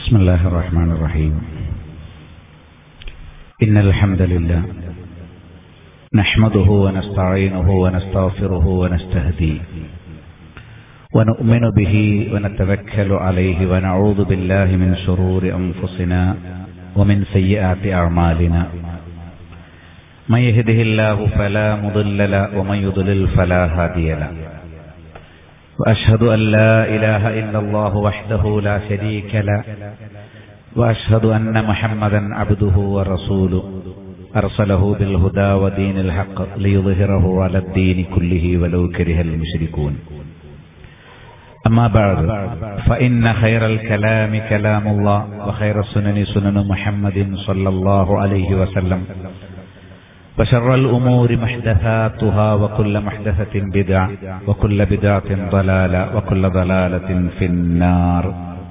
بسم الله الرحمن الرحيم إن الحمد لله نحمده ونستعينه ونستغفره ونستهديه ونؤمن به ونتوكل عليه ونعوذ بالله من شرور أنفسنا ومن سيئات أعمالنا من يهده الله فلا مضل له ومن يضلل فلا هادي له وأشهد أن لا إله إلا الله وحده لا شريك له وأشهد أن محمدا عبده ورسوله أرسله بالهدى ودين الحق ليظهره على الدين كله ولو كره المشركون أما بعد فإن خير الكلام كلام الله وخير السنن سنن محمد صلى الله عليه وسلم وشر الأمور محدثاتها وكل محدثة بدعة وكل بدعة ضلالة وكل ضلالة في النار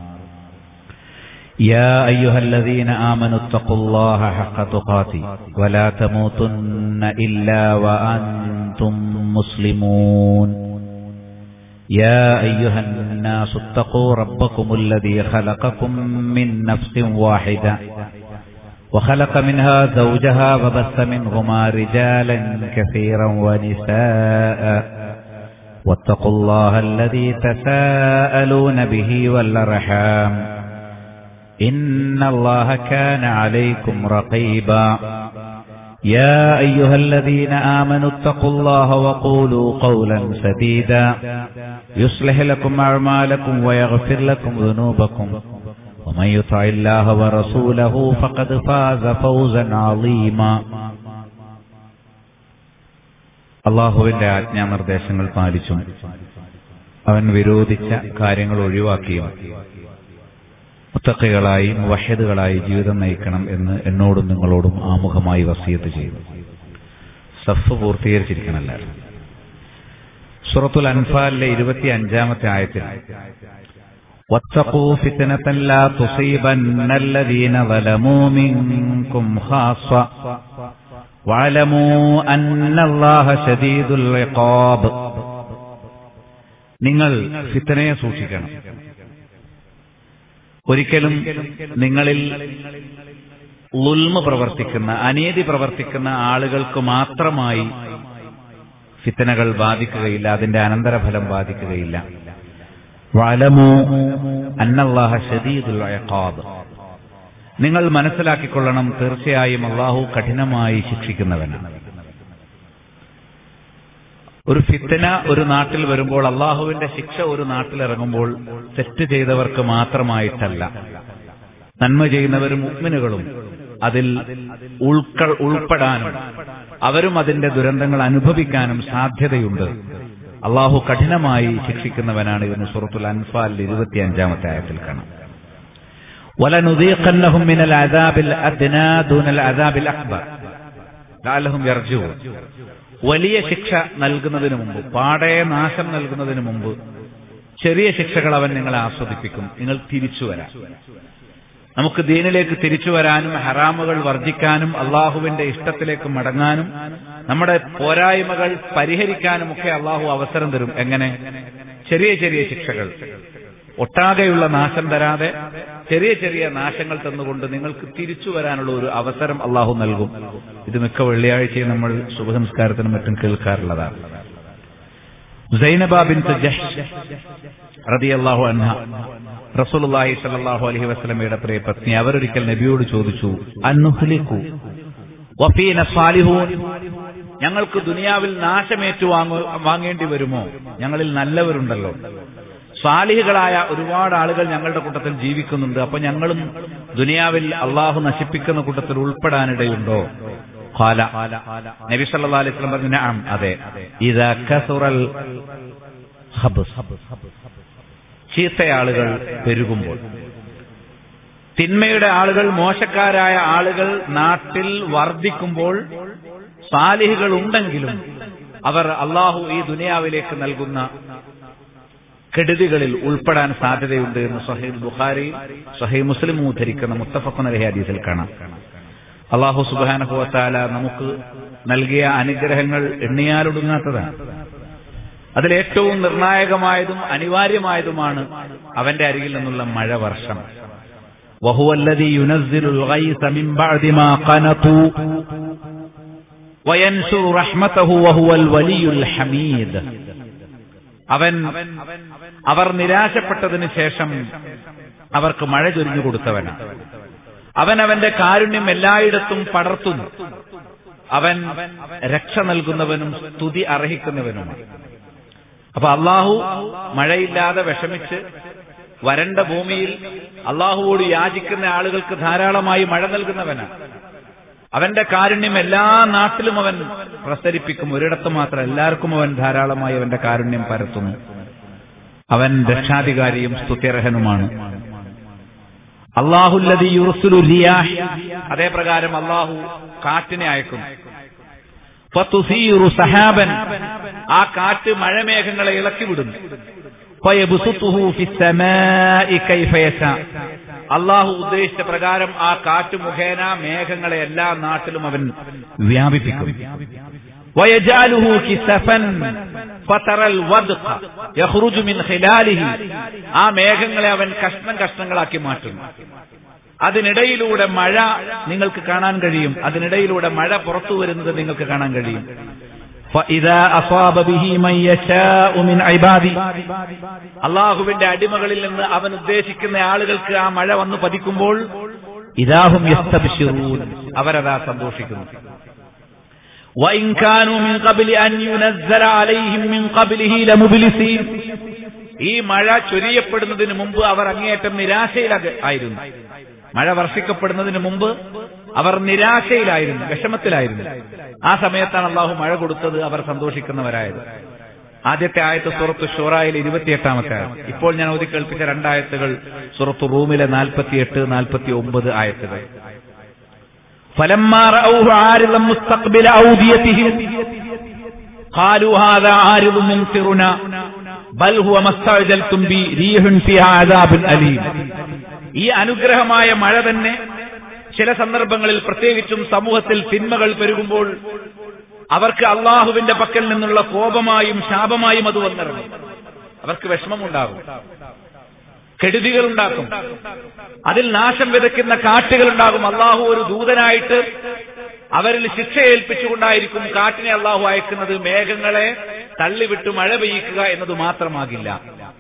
يا أيها الذين آمنوا اتقوا الله حق تقاته ولا تموتن إلا وأنتم مسلمون يا أيها الناس اتقوا ربكم الذي خلقكم من نفس واحدة وخلق منها زوجها وبث منهما رجالا كثيرا ونساء واتقوا الله الذي تساءلون به والأرحام إن الله كان عليكم رقيبا يا أيها الذين آمنوا اتقوا الله وقولوا قولا سديدا يصلح لكم أعمالكم ويغفر لكم ذنوبكم ومن يطع الله ورسوله فقد فاز فوزا عظيما അള്ളാഹുവിന്റെ ആജ്ഞാനിർദ്ദേശങ്ങൾ പാലിച്ചും അവൻ വിരോധിച്ച കാര്യങ്ങൾ ഒഴിവാക്കിയും മുത്തക്കകളായി വഹദുകളായി ജീവിതം നയിക്കണം എന്ന് എന്നോടും നിങ്ങളോടും ആമുഖമായി വസീയത്ത് ചെയ്തു സഫ് പൂർത്തീകരിച്ചിരിക്കണല്ല സുറത്തുൽ അൻഫാലിലെ ഇരുപത്തി അഞ്ചാമത്തെ ആയത്തിൽ واتقوا فتنة لا تصيبن الذين ظلموا منكم خاصة واعلموا أن الله شديد العقاب നിങ്ങൾ ഫിത്തനയെ സൂക്ഷിക്കണം ഒരിക്കലും നിങ്ങളിൽ ഉൽമ പ്രവർത്തിക്കുന്ന അനീതി പ്രവർത്തിക്കുന്ന ആളുകൾക്ക് മാത്രമായി ഫിത്തനകൾ ബാധിക്കുകയില്ല അതിന്റെ അനന്തരഫലം ബാധിക്കുകയില്ല വലമു അന്നല്ലാഹ ഷദീദുൽ അയഖാബ് നിങ്ങൾ മനസ്സിലാക്കിക്കൊള്ളണം തീർച്ചയായും അള്ളാഹു കഠിനമായി ശിക്ഷിക്കുന്നവനാണ് ഒരു ഫിത്തന ഒരു നാട്ടിൽ വരുമ്പോൾ അള്ളാഹുവിന്റെ ശിക്ഷ ഒരു നാട്ടിൽ ഇറങ്ങുമ്പോൾ തെറ്റ് ചെയ്തവർക്ക് മാത്രമായിട്ടല്ല നന്മ ചെയ്യുന്നവരും മുഗ്മിനുകളും അതിൽ ഉൾക്ക ഉൾപ്പെടാനും അവരും അതിന്റെ ദുരന്തങ്ങൾ അനുഭവിക്കാനും സാധ്യതയുണ്ട് അള്ളാഹു കഠിനമായി ശിക്ഷിക്കുന്നവനാണ് എന്ന് സുറത്തുൽ അൻഫാലിൽ ഇരുപത്തിയഞ്ചാമത്തെ ആയത്തിൽ കാണാം ولنذيقنهم من العذاب الأدنى دون العذاب الأكبر لعلهم يرجعون വലിയ ശിക്ഷ നൽകുന്നതിന് മുമ്പ് പാടേ നാശം നൽകുന്നതിന് മുമ്പ് ചെറിയ ശിക്ഷകൾ അവൻ നിങ്ങളെ ആസ്വദിപ്പിക്കും നിങ്ങൾ തിരിച്ചു വരാം നമുക്ക് ദീനിലേക്ക് തിരിച്ചു വരാനും ഹറാമുകൾ വർജിക്കാനും അള്ളാഹുവിന്റെ ഇഷ്ടത്തിലേക്ക് മടങ്ങാനും നമ്മുടെ പോരായ്മകൾ പരിഹരിക്കാനും ഒക്കെ അള്ളാഹു അവസരം തരും എങ്ങനെ ചെറിയ ചെറിയ ശിക്ഷകൾ ഒട്ടാകെയുള്ള നാശം തരാതെ ചെറിയ ചെറിയ നാശങ്ങൾ തന്നുകൊണ്ട് നിങ്ങൾക്ക് തിരിച്ചു വരാനുള്ള ഒരു അവസരം അള്ളാഹു നൽകും ഇത് മിക്ക വെള്ളിയാഴ്ചയും നമ്മൾ ശുഭസംസ്കാരത്തിനും മറ്റും കേൾക്കാറുള്ളതാണ് സൈനബാബിൻ റതിയല്ലാഹു അൻഹ റസൂലുള്ളാഹി സ്വല്ലല്ലാഹു അലൈഹി വസല്ലമയുടെ പ്രിയ പത്നി അവരൊരിക്കൽ നബിയോട് ചോദിച്ചു അന്നുഹ്ലിക്കു വഫീന സാലിഹൂൻ ഞങ്ങൾക്ക് ദുനിയാവിൽ നാശമേറ്റു വാങ്ങേണ്ടി വരുമോ ഞങ്ങളിൽ നല്ലവരുണ്ടല്ലോ സാലിഹികളായ ഒരുപാട് ആളുകൾ ഞങ്ങളുടെ കൂട്ടത്തിൽ ജീവിക്കുന്നുണ്ട് അപ്പൊ ഞങ്ങളും ദുനിയാവിൽ അള്ളാഹു നശിപ്പിക്കുന്ന കൂട്ടത്തിൽ ഉൾപ്പെടാനിടയുണ്ടോ ഖാല നബി സല്ലല്ലാഹു അലൈഹി വസല്ലം പറഞ്ഞു നഅം അതെ ഇദാ കസുറൽ ചീത്തയാളുകൾ പെരുകുമ്പോൾ തിന്മയുടെ ആളുകൾ മോശക്കാരായ ആളുകൾ നാട്ടിൽ വർദ്ധിക്കുമ്പോൾ സാലിഹികൾ ഉണ്ടെങ്കിലും അവർ അള്ളാഹു ഈ ദുനിയാവിലേക്ക് നൽകുന്ന കെടുതികളിൽ ഉൾപ്പെടാൻ സാധ്യതയുണ്ട് എന്ന് സഹീദ് ബുഖാരി സഹീ മുസ്ലിം ഉദ്ധരിക്കുന്ന മുത്തഫഖുൻ അലഹി ഹദീസിൽ കാണാം അള്ളാഹു സുബാനഹുവത്താല നമുക്ക് നൽകിയ അനുഗ്രഹങ്ങൾ എണ്ണിയാലൊടുങ്ങാത്തതാണ് അതിലേറ്റവും നിർണായകമായതും അനിവാര്യമായതുമാണ് അവന്റെ അരികിൽ നിന്നുള്ള മഴ വർഷം وهو الذي ينزل الغيث من بعد ما قنطوا وينشر رحمته وهو الولي الحميد അവൻ അവർ നിരാശപ്പെട്ടതിന് ശേഷം അവർക്ക് മഴ ചൊരിഞ്ഞു കൊടുത്തവനാണ് അവൻ അവന്റെ കാരുണ്യം എല്ലായിടത്തും പടർത്തുന്നു അവൻ രക്ഷ നൽകുന്നവനും സ്തുതി അർഹിക്കുന്നവനുമാണ് അപ്പൊ അള്ളാഹു മഴയില്ലാതെ വിഷമിച്ച് വരണ്ട ഭൂമിയിൽ അള്ളാഹുവോട് യാചിക്കുന്ന ആളുകൾക്ക് ധാരാളമായി മഴ നൽകുന്നവനാണ് അവന്റെ കാരുണ്യം എല്ലാ നാട്ടിലും അവൻ പ്രസരിപ്പിക്കും ഒരിടത്ത് മാത്രം എല്ലാവർക്കും അവൻ ധാരാളമായി അവന്റെ കാരുണ്യം പരത്തുന്നു അവൻ രക്ഷാധികാരിയും സ്തുത്യർഹനുമാണ് അള്ളാഹുല്ലതി യുറുസുലു റിയാഹ് അതേ പ്രകാരം അള്ളാഹു കാറ്റിനെ അയക്കുന്നു ഫതുസീറു സഹാബൻ ആ കാറ്റ് മഴമേഘങ്ങളെ ഇളക്കി വിടുന്നു ഫയബ്സുത്തുഹു ഫിസ്സമാഇ കൈഫ യശാ അള്ളാഹു ഉദ്ദേശിച്ച പ്രകാരം ആ കാറ്റ് മുഖേന മേഘങ്ങളെ എല്ലാ നാട്ടിലും അവൻ വ്യാപിപ്പിക്കും വയജാലുഹു കിസഫൻ ഫതറൽ വദ്ഖ യഖ്റുജു മിൻ ഖിലാലിഹി ആ മേഘങ്ങളെ അവൻ കഷ്ണം കഷ്ണങ്ങളാക്കി മാറ്റുന്നു അതിനിടയിലൂടെ മഴ നിങ്ങൾക്ക് കാണാൻ കഴിയും അതിനിടയിലൂടെ മഴ പുറത്തു വരുന്നത് നിങ്ങൾക്ക് കാണാൻ കഴിയും فإذا أصاب به من يشاء من عبادي അള്ളാഹുവിന്റെ അടിമകളിൽ നിന്ന് അവൻ ഉദ്ദേശിക്കുന്ന ആളുകൾക്ക് ആ മഴ വന്നു പതിക്കുമ്പോൾ ഇതാഹും യസ്തബ്ശിറൂൻ അവരതാ സന്തോഷിക്കുന്നു وإن كانوا من قبل أن ينزل عليهم من قبله لمبلسين ഈ മഴ ചൊരിയപ്പെടുന്നതിന് മുമ്പ് അവർ അങ്ങേയറ്റം നിരാശയിൽ ആയിരുന്നു മഴ വർഷിക്കപ്പെടുന്നതിന് മുമ്പ് അവർ നിരാശയിലായിരുന്നു വിഷമത്തിലായിരുന്നു ആ സമയത്താണ് അള്ളാഹു മഴ കൊടുത്തത് അവർ സന്തോഷിക്കുന്നവരായത് ആദ്യത്തെ ആയത്ത് സുറത്ത് ഷുറായിൽ ഇരുപത്തിയെട്ടാമത്തെ ആയത്ത് ഇപ്പോൾ ഞാൻ ഓതി കേൾപ്പിച്ച രണ്ടായത്തുകൾ സുറത്ത് റൂമിലെ നാൽപ്പത്തിയെട്ട് നാൽപ്പത്തി ഒമ്പത് ആയത്തുകൾ فلما رأوه عارضا مستقبل أوديتهم قالوا هذا عارض ممطرنا بل هو ما استعجلتم به ريح فيها عذاب أليم ഈ അനുഗ്രഹമായ മഴ തന്നെ ചില സന്ദർഭങ്ങളിൽ പ്രത്യേകിച്ചും സമൂഹത്തിൽ തിന്മകൾ പെരുകുമ്പോൾ അവർക്ക് അള്ളാഹുവിന്റെ പക്കൽ നിന്നുള്ള കോപമായും ശാപമായും അത് വന്നിറങ്ങും അവർക്ക് വിഷമമുണ്ടാകും കെടുതികൾ ഉണ്ടാക്കും അതിൽ നാശം വിതയ്ക്കുന്ന കാറ്റുകൾ ഉണ്ടാകും അള്ളാഹു ഒരു ദൂതനായിട്ട് അവരിൽ ശിക്ഷ ഏൽപ്പിച്ചുകൊണ്ടായിരിക്കും കാറ്റിനെ അള്ളാഹു അയക്കുന്നത് മേഘങ്ങളെ തള്ളിവിട്ട് മഴ പെയ്യിക്കുക എന്നത് മാത്രമാകില്ല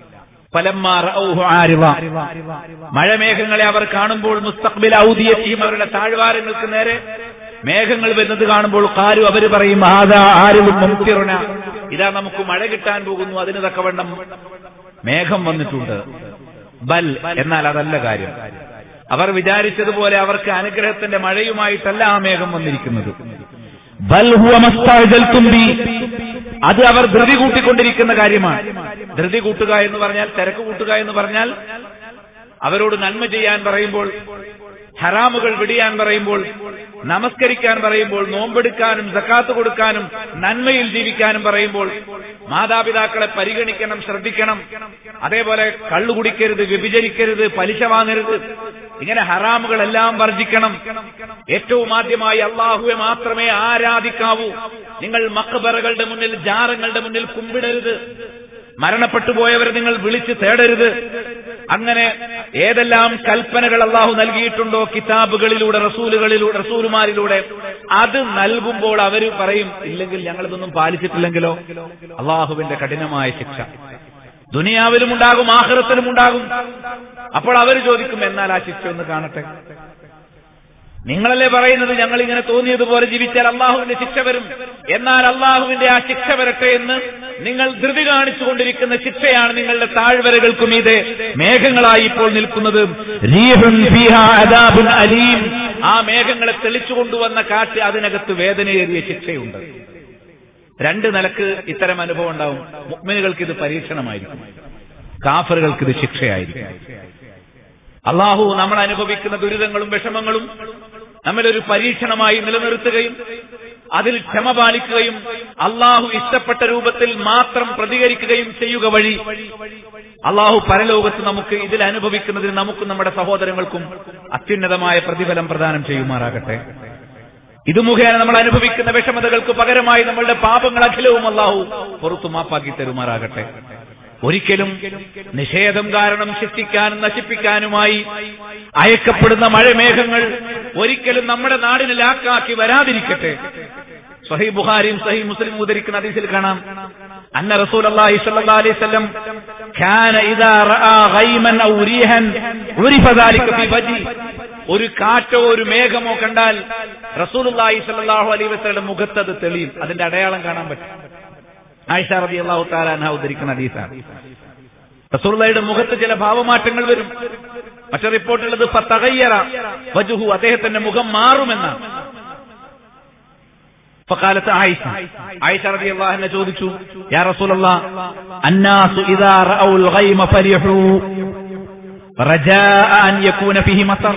മഴമേഘങ്ങളെ അവർ കാണുമ്പോൾ മുസ്തഖ്ബിൽ ഔദിയത്തിയും അവരുടെ താഴ്വാരങ്ങൾക്ക് നേരെ മേഘങ്ങൾ വരുന്നത് കാണുമ്പോൾ കാരു അവർ പറയും ആദാ ആരും മുംതിറുന ഇതാ നമുക്ക് മഴ കിട്ടാൻ പോകുന്നു അതിന് തക്കവണ്ണം മേഘം വന്നിട്ടുണ്ട് ബൽ എന്നാൽ അതല്ല കാര്യം അവർ വിചാരിച്ചതുപോലെ അവർക്ക് അനുഗ്രഹത്തിന്റെ മഴയുമായിട്ടല്ല ആ മേഘം വന്നിരിക്കുന്നത് ബൽ ഹുവ മസ്താജൽതുംബി അത് അവർ ധൃതി കൂട്ടിക്കൊണ്ടിരിക്കുന്ന കാര്യമാണ് ധൃതി കൂട്ടുക എന്ന് പറഞ്ഞാൽ തിരക്ക് കൂട്ടുക എന്ന് പറഞ്ഞാൽ അവരോട് നന്മ ചെയ്യാൻ പറയുമ്പോൾ ഹറാമുകൾ വിടിയാൻ പറയുമ്പോൾ നമസ്കരിക്കാൻ പറയുമ്പോൾ നോമ്പെടുക്കാനും സക്കാത്ത് കൊടുക്കാനും നന്മയിൽ ജീവിക്കാനും പറയുമ്പോൾ മാതാപിതാക്കളെ പരിഗണിക്കണം ശ്രദ്ധിക്കണം അതേപോലെ കള്ളു കുടിക്കരുത് വ്യഭിചരിക്കരുത് പലിശ വാങ്ങരുത് ഇങ്ങനെ ഹറാമുകളെല്ലാം വർജിക്കണം ഏറ്റവും ആദ്യമായി അള്ളാഹുവെ മാത്രമേ ആരാധിക്കാവൂ നിങ്ങൾ മക്കബറകളുടെ മുന്നിൽ ജാറങ്ങളുടെ മുന്നിൽ കുമ്പിടരുത് മരണപ്പെട്ടു പോയവരെ നിങ്ങൾ വിളിച്ച് തേടരുത് അങ്ങനെ ഏതെല്ലാം കൽപ്പനകൾ അള്ളാഹു നൽകിയിട്ടുണ്ടോ കിതാബുകളിലൂടെ റസൂലുകളിലൂടെ റസൂലുമാരിലൂടെ അത് നൽകുമ്പോൾ അവർ പറയും ഇല്ലെങ്കിൽ ഞങ്ങളിതൊന്നും പാലിച്ചിട്ടില്ലെങ്കിലോ അള്ളാഹുവിന്റെ കഠിനമായ ശിക്ഷ ദുനിയാവിലും ഉണ്ടാകും ആഹ്റത്തിലും ഉണ്ടാകും അപ്പോൾ അവർ ചോദിക്കും എന്നാൽ ആ ശിക്ഷ ഒന്ന് കാണട്ടെ നിങ്ങളല്ലേ പറയുന്നത് ഞങ്ങൾ ഇങ്ങനെ തോന്നിയതുപോലെ ജീവിച്ചാൽ അള്ളാഹുവിന്റെ ശിക്ഷ വരും എന്നാൽ അള്ളാഹുവിന്റെ ആ ശിക്ഷ വരട്ടെ എന്ന് നിങ്ങൾ ധൃതി കാണിച്ചുകൊണ്ടിരിക്കുന്ന ശിക്ഷയാണ് നിങ്ങളുടെ താഴ്വരകൾക്കും ഇതേ മേഘങ്ങളായി ഇപ്പോൾ നിൽക്കുന്നത് അലീം ആ മേഘങ്ങളെ തെളിച്ചു കൊണ്ടുവന്ന കാറ്റ് അതിനകത്ത് വേദനയേറിയ ശിക്ഷയുണ്ട് രണ്ട് നിലക്ക് ഇത്തരം അനുഭവം ഉണ്ടാവും മുഗ്മിനുകൾക്ക് ഇത് പരീക്ഷണമായിരിക്കും കാഫറുകൾക്ക് ഇത് ശിക്ഷയായിരിക്കും അള്ളാഹു നമ്മൾ അനുഭവിക്കുന്ന ദുരിതങ്ങളും വിഷമങ്ങളും നമ്മളൊരു പരീക്ഷണമായി നിലനിർത്തുകയും അതിൽ ക്ഷമ പാലിക്കുകയും അള്ളാഹു ഇഷ്ടപ്പെട്ട രൂപത്തിൽ മാത്രം പ്രതികരിക്കുകയും ചെയ്യുക വഴി അള്ളാഹു പരലോകത്ത് നമുക്ക് ഇതിൽ അനുഭവിക്കുന്നതിന് നമുക്കും നമ്മുടെ സഹോദരങ്ങൾക്കും അത്യുന്നതമായ പ്രതിഫലം പ്രദാനം ചെയ്യുമാറാകട്ടെ ഇത് മുഖേന നമ്മൾ അനുഭവിക്കുന്ന വിഷമതകൾക്ക് പകരമായി നമ്മളുടെ പാപങ്ങൾ അഖിലവും അള്ളാഹു പുറത്തു മാപ്പാക്കി തരുമാറാകട്ടെ ഒരിക്കലും നിഷേധം കാരണം ശിക്ഷിക്കാനും നശിപ്പിക്കാനുമായി അയക്കപ്പെടുന്ന മഴമേഘങ്ങൾ ഒരിക്കലും നമ്മുടെ നാടിനെ ലാക്കാക്കി വരാതിരിക്കട്ടെ സഹി ബുഹാരിയും സഹി മുസ്ലിം ഉദ്ധരിക്കുന്ന ഹദീസിൽ കാണാം അന്ന റസൂൽ അള്ളാഹി സ്വല്ലല്ലാഹു അലൈഹി വസല്ലം കാന ഇദാ റആ ഗൈമൻ ഔ റീഹൻ ഉരിഫ ദാലിക ഫി വജി ഒരു കാറ്റോ ഒരു മേഘമോ കണ്ടാൽ റസൂലുള്ളാഹി സ്വല്ലല്ലാഹു അലൈഹി വസല്ലം മുഖത്ത് അത് തെളിയും അതിന്റെ അടയാളം കാണാൻ പറ്റും ആയിഷ റളിയല്ലാഹു തആല അൻഹ ഉദ്ധരിക്കുന്ന ഹദീസാണ് റസൂലുള്ളാഹിയുടെ മുഖത്ത് ചില ഭാവമാറ്റങ്ങൾ വരും മറ്റു റിപ്പോർട്ടുള്ളത് ഫതഗയ്യറ വജുഹു അദ്ദേഹത്തിന്റെ മുഖം മാറുമെന്നാണ് فقالت عائشة عائشة رضي الله عنها ചോദിച്ചു يا رسول الله الناس إذا رأوا الغيم فرحوا رجاء أن يكون فيه مطر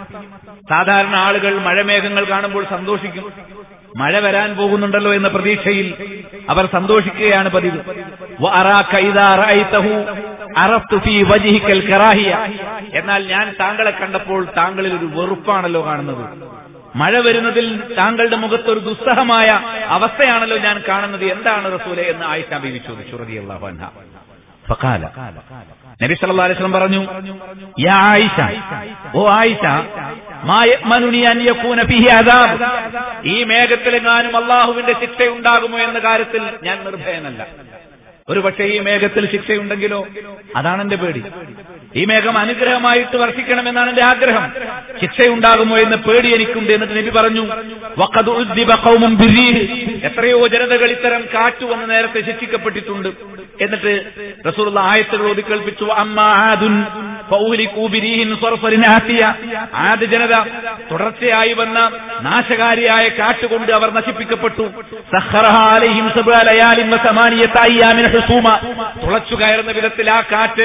സാധാരണ ആളുകൾ മഴമേഘങ്ങൾ കാണുമ്പോൾ സന്തോഷിക്കും മഴ വരാൻ പോകുന്നുണ്ടല്ലോ എന്ന പ്രതീക്ഷയിൽ അവർ സന്തോഷിക്കുകയാണ് പതിവ് വഅറാക ഇദാ റഅയ്തഹു അറഫ്തു ഫീ വജ്ഹിക്കൽ കറാഹിയ എന്നാൽ ഞാൻ താങ്കളെ കണ്ടപ്പോൾ താങ്കളിൽ ഒരു വെറുപ്പാണല്ലോ കാണുന്നത് മഴ വരുന്നതിൽ താങ്കളുടെ മുഖത്ത് ഒരു ദുസ്സഹമായ അവസ്ഥയാണല്ലോ ഞാൻ കാണുന്നത് എന്താണ് റസൂലെ എന്ന് ആയിഷ ബീവി ചോദിച്ചു റളിയല്ലാഹു അൻഹ ഫഖാല നബി സല്ലല്ലാഹു അലൈഹി വസല്ലം പറഞ്ഞു യാ ആയിഷ ഓ ആയിഷ മാ യഅ്മനുനി അൻ യകൂന ഫീഹി അദാബ് ഈ മേഘത്തിലെങ്ങാനും അള്ളാഹുവിന്റെ ശിക്ഷ ഉണ്ടാകുമോ എന്ന കാര്യത്തിൽ ഞാൻ നിർഭയനല്ല ഒരു പക്ഷേ ഈ മേഘത്തിൽ ശിക്ഷയുണ്ടെങ്കിലോ അതാണ് എന്റെ പേടി ഈ മേഘം അനുഗ്രഹമായിട്ട് വർഷിക്കണമെന്നാണ് എന്റെ ആഗ്രഹം ശിക്ഷയുണ്ടാകുമോ എന്ന പേടി എനിക്കുണ്ട് എന്നിട്ട് നബി പറഞ്ഞു വഖദ് ഉദ്ദിബ ഖൗമുൻ ബിർരീഹ് എത്രയോ ജനതകൾ ഇത്തരം കാറ്റു വന്ന് നേരത്തെ ശിക്ഷിക്കപ്പെട്ടിട്ടുണ്ട് എന്നിട്ട് റസൂലുള്ള ആയത്തുകൾ ഓതി കേൾപ്പിച്ചു അമ്മ ആദുൻ ഫൗലികൂ ബിരീഹിൻ സർഫറിൻ ആത്തിയ ആദ് ജനത തുടർച്ചയായി വന്ന നാശകാരിയായ കാറ്റുകൊണ്ട് അവർ നശിപ്പിക്കപ്പെട്ടു സഖറഹാ അലൈഹിം സബ്അ ലയാലിൻ വസമാനിയത അയ്യാമിൻ ഹുസൂമ തുളച്ചു കയറുന്ന വിധത്തിൽ ആ കാറ്റ്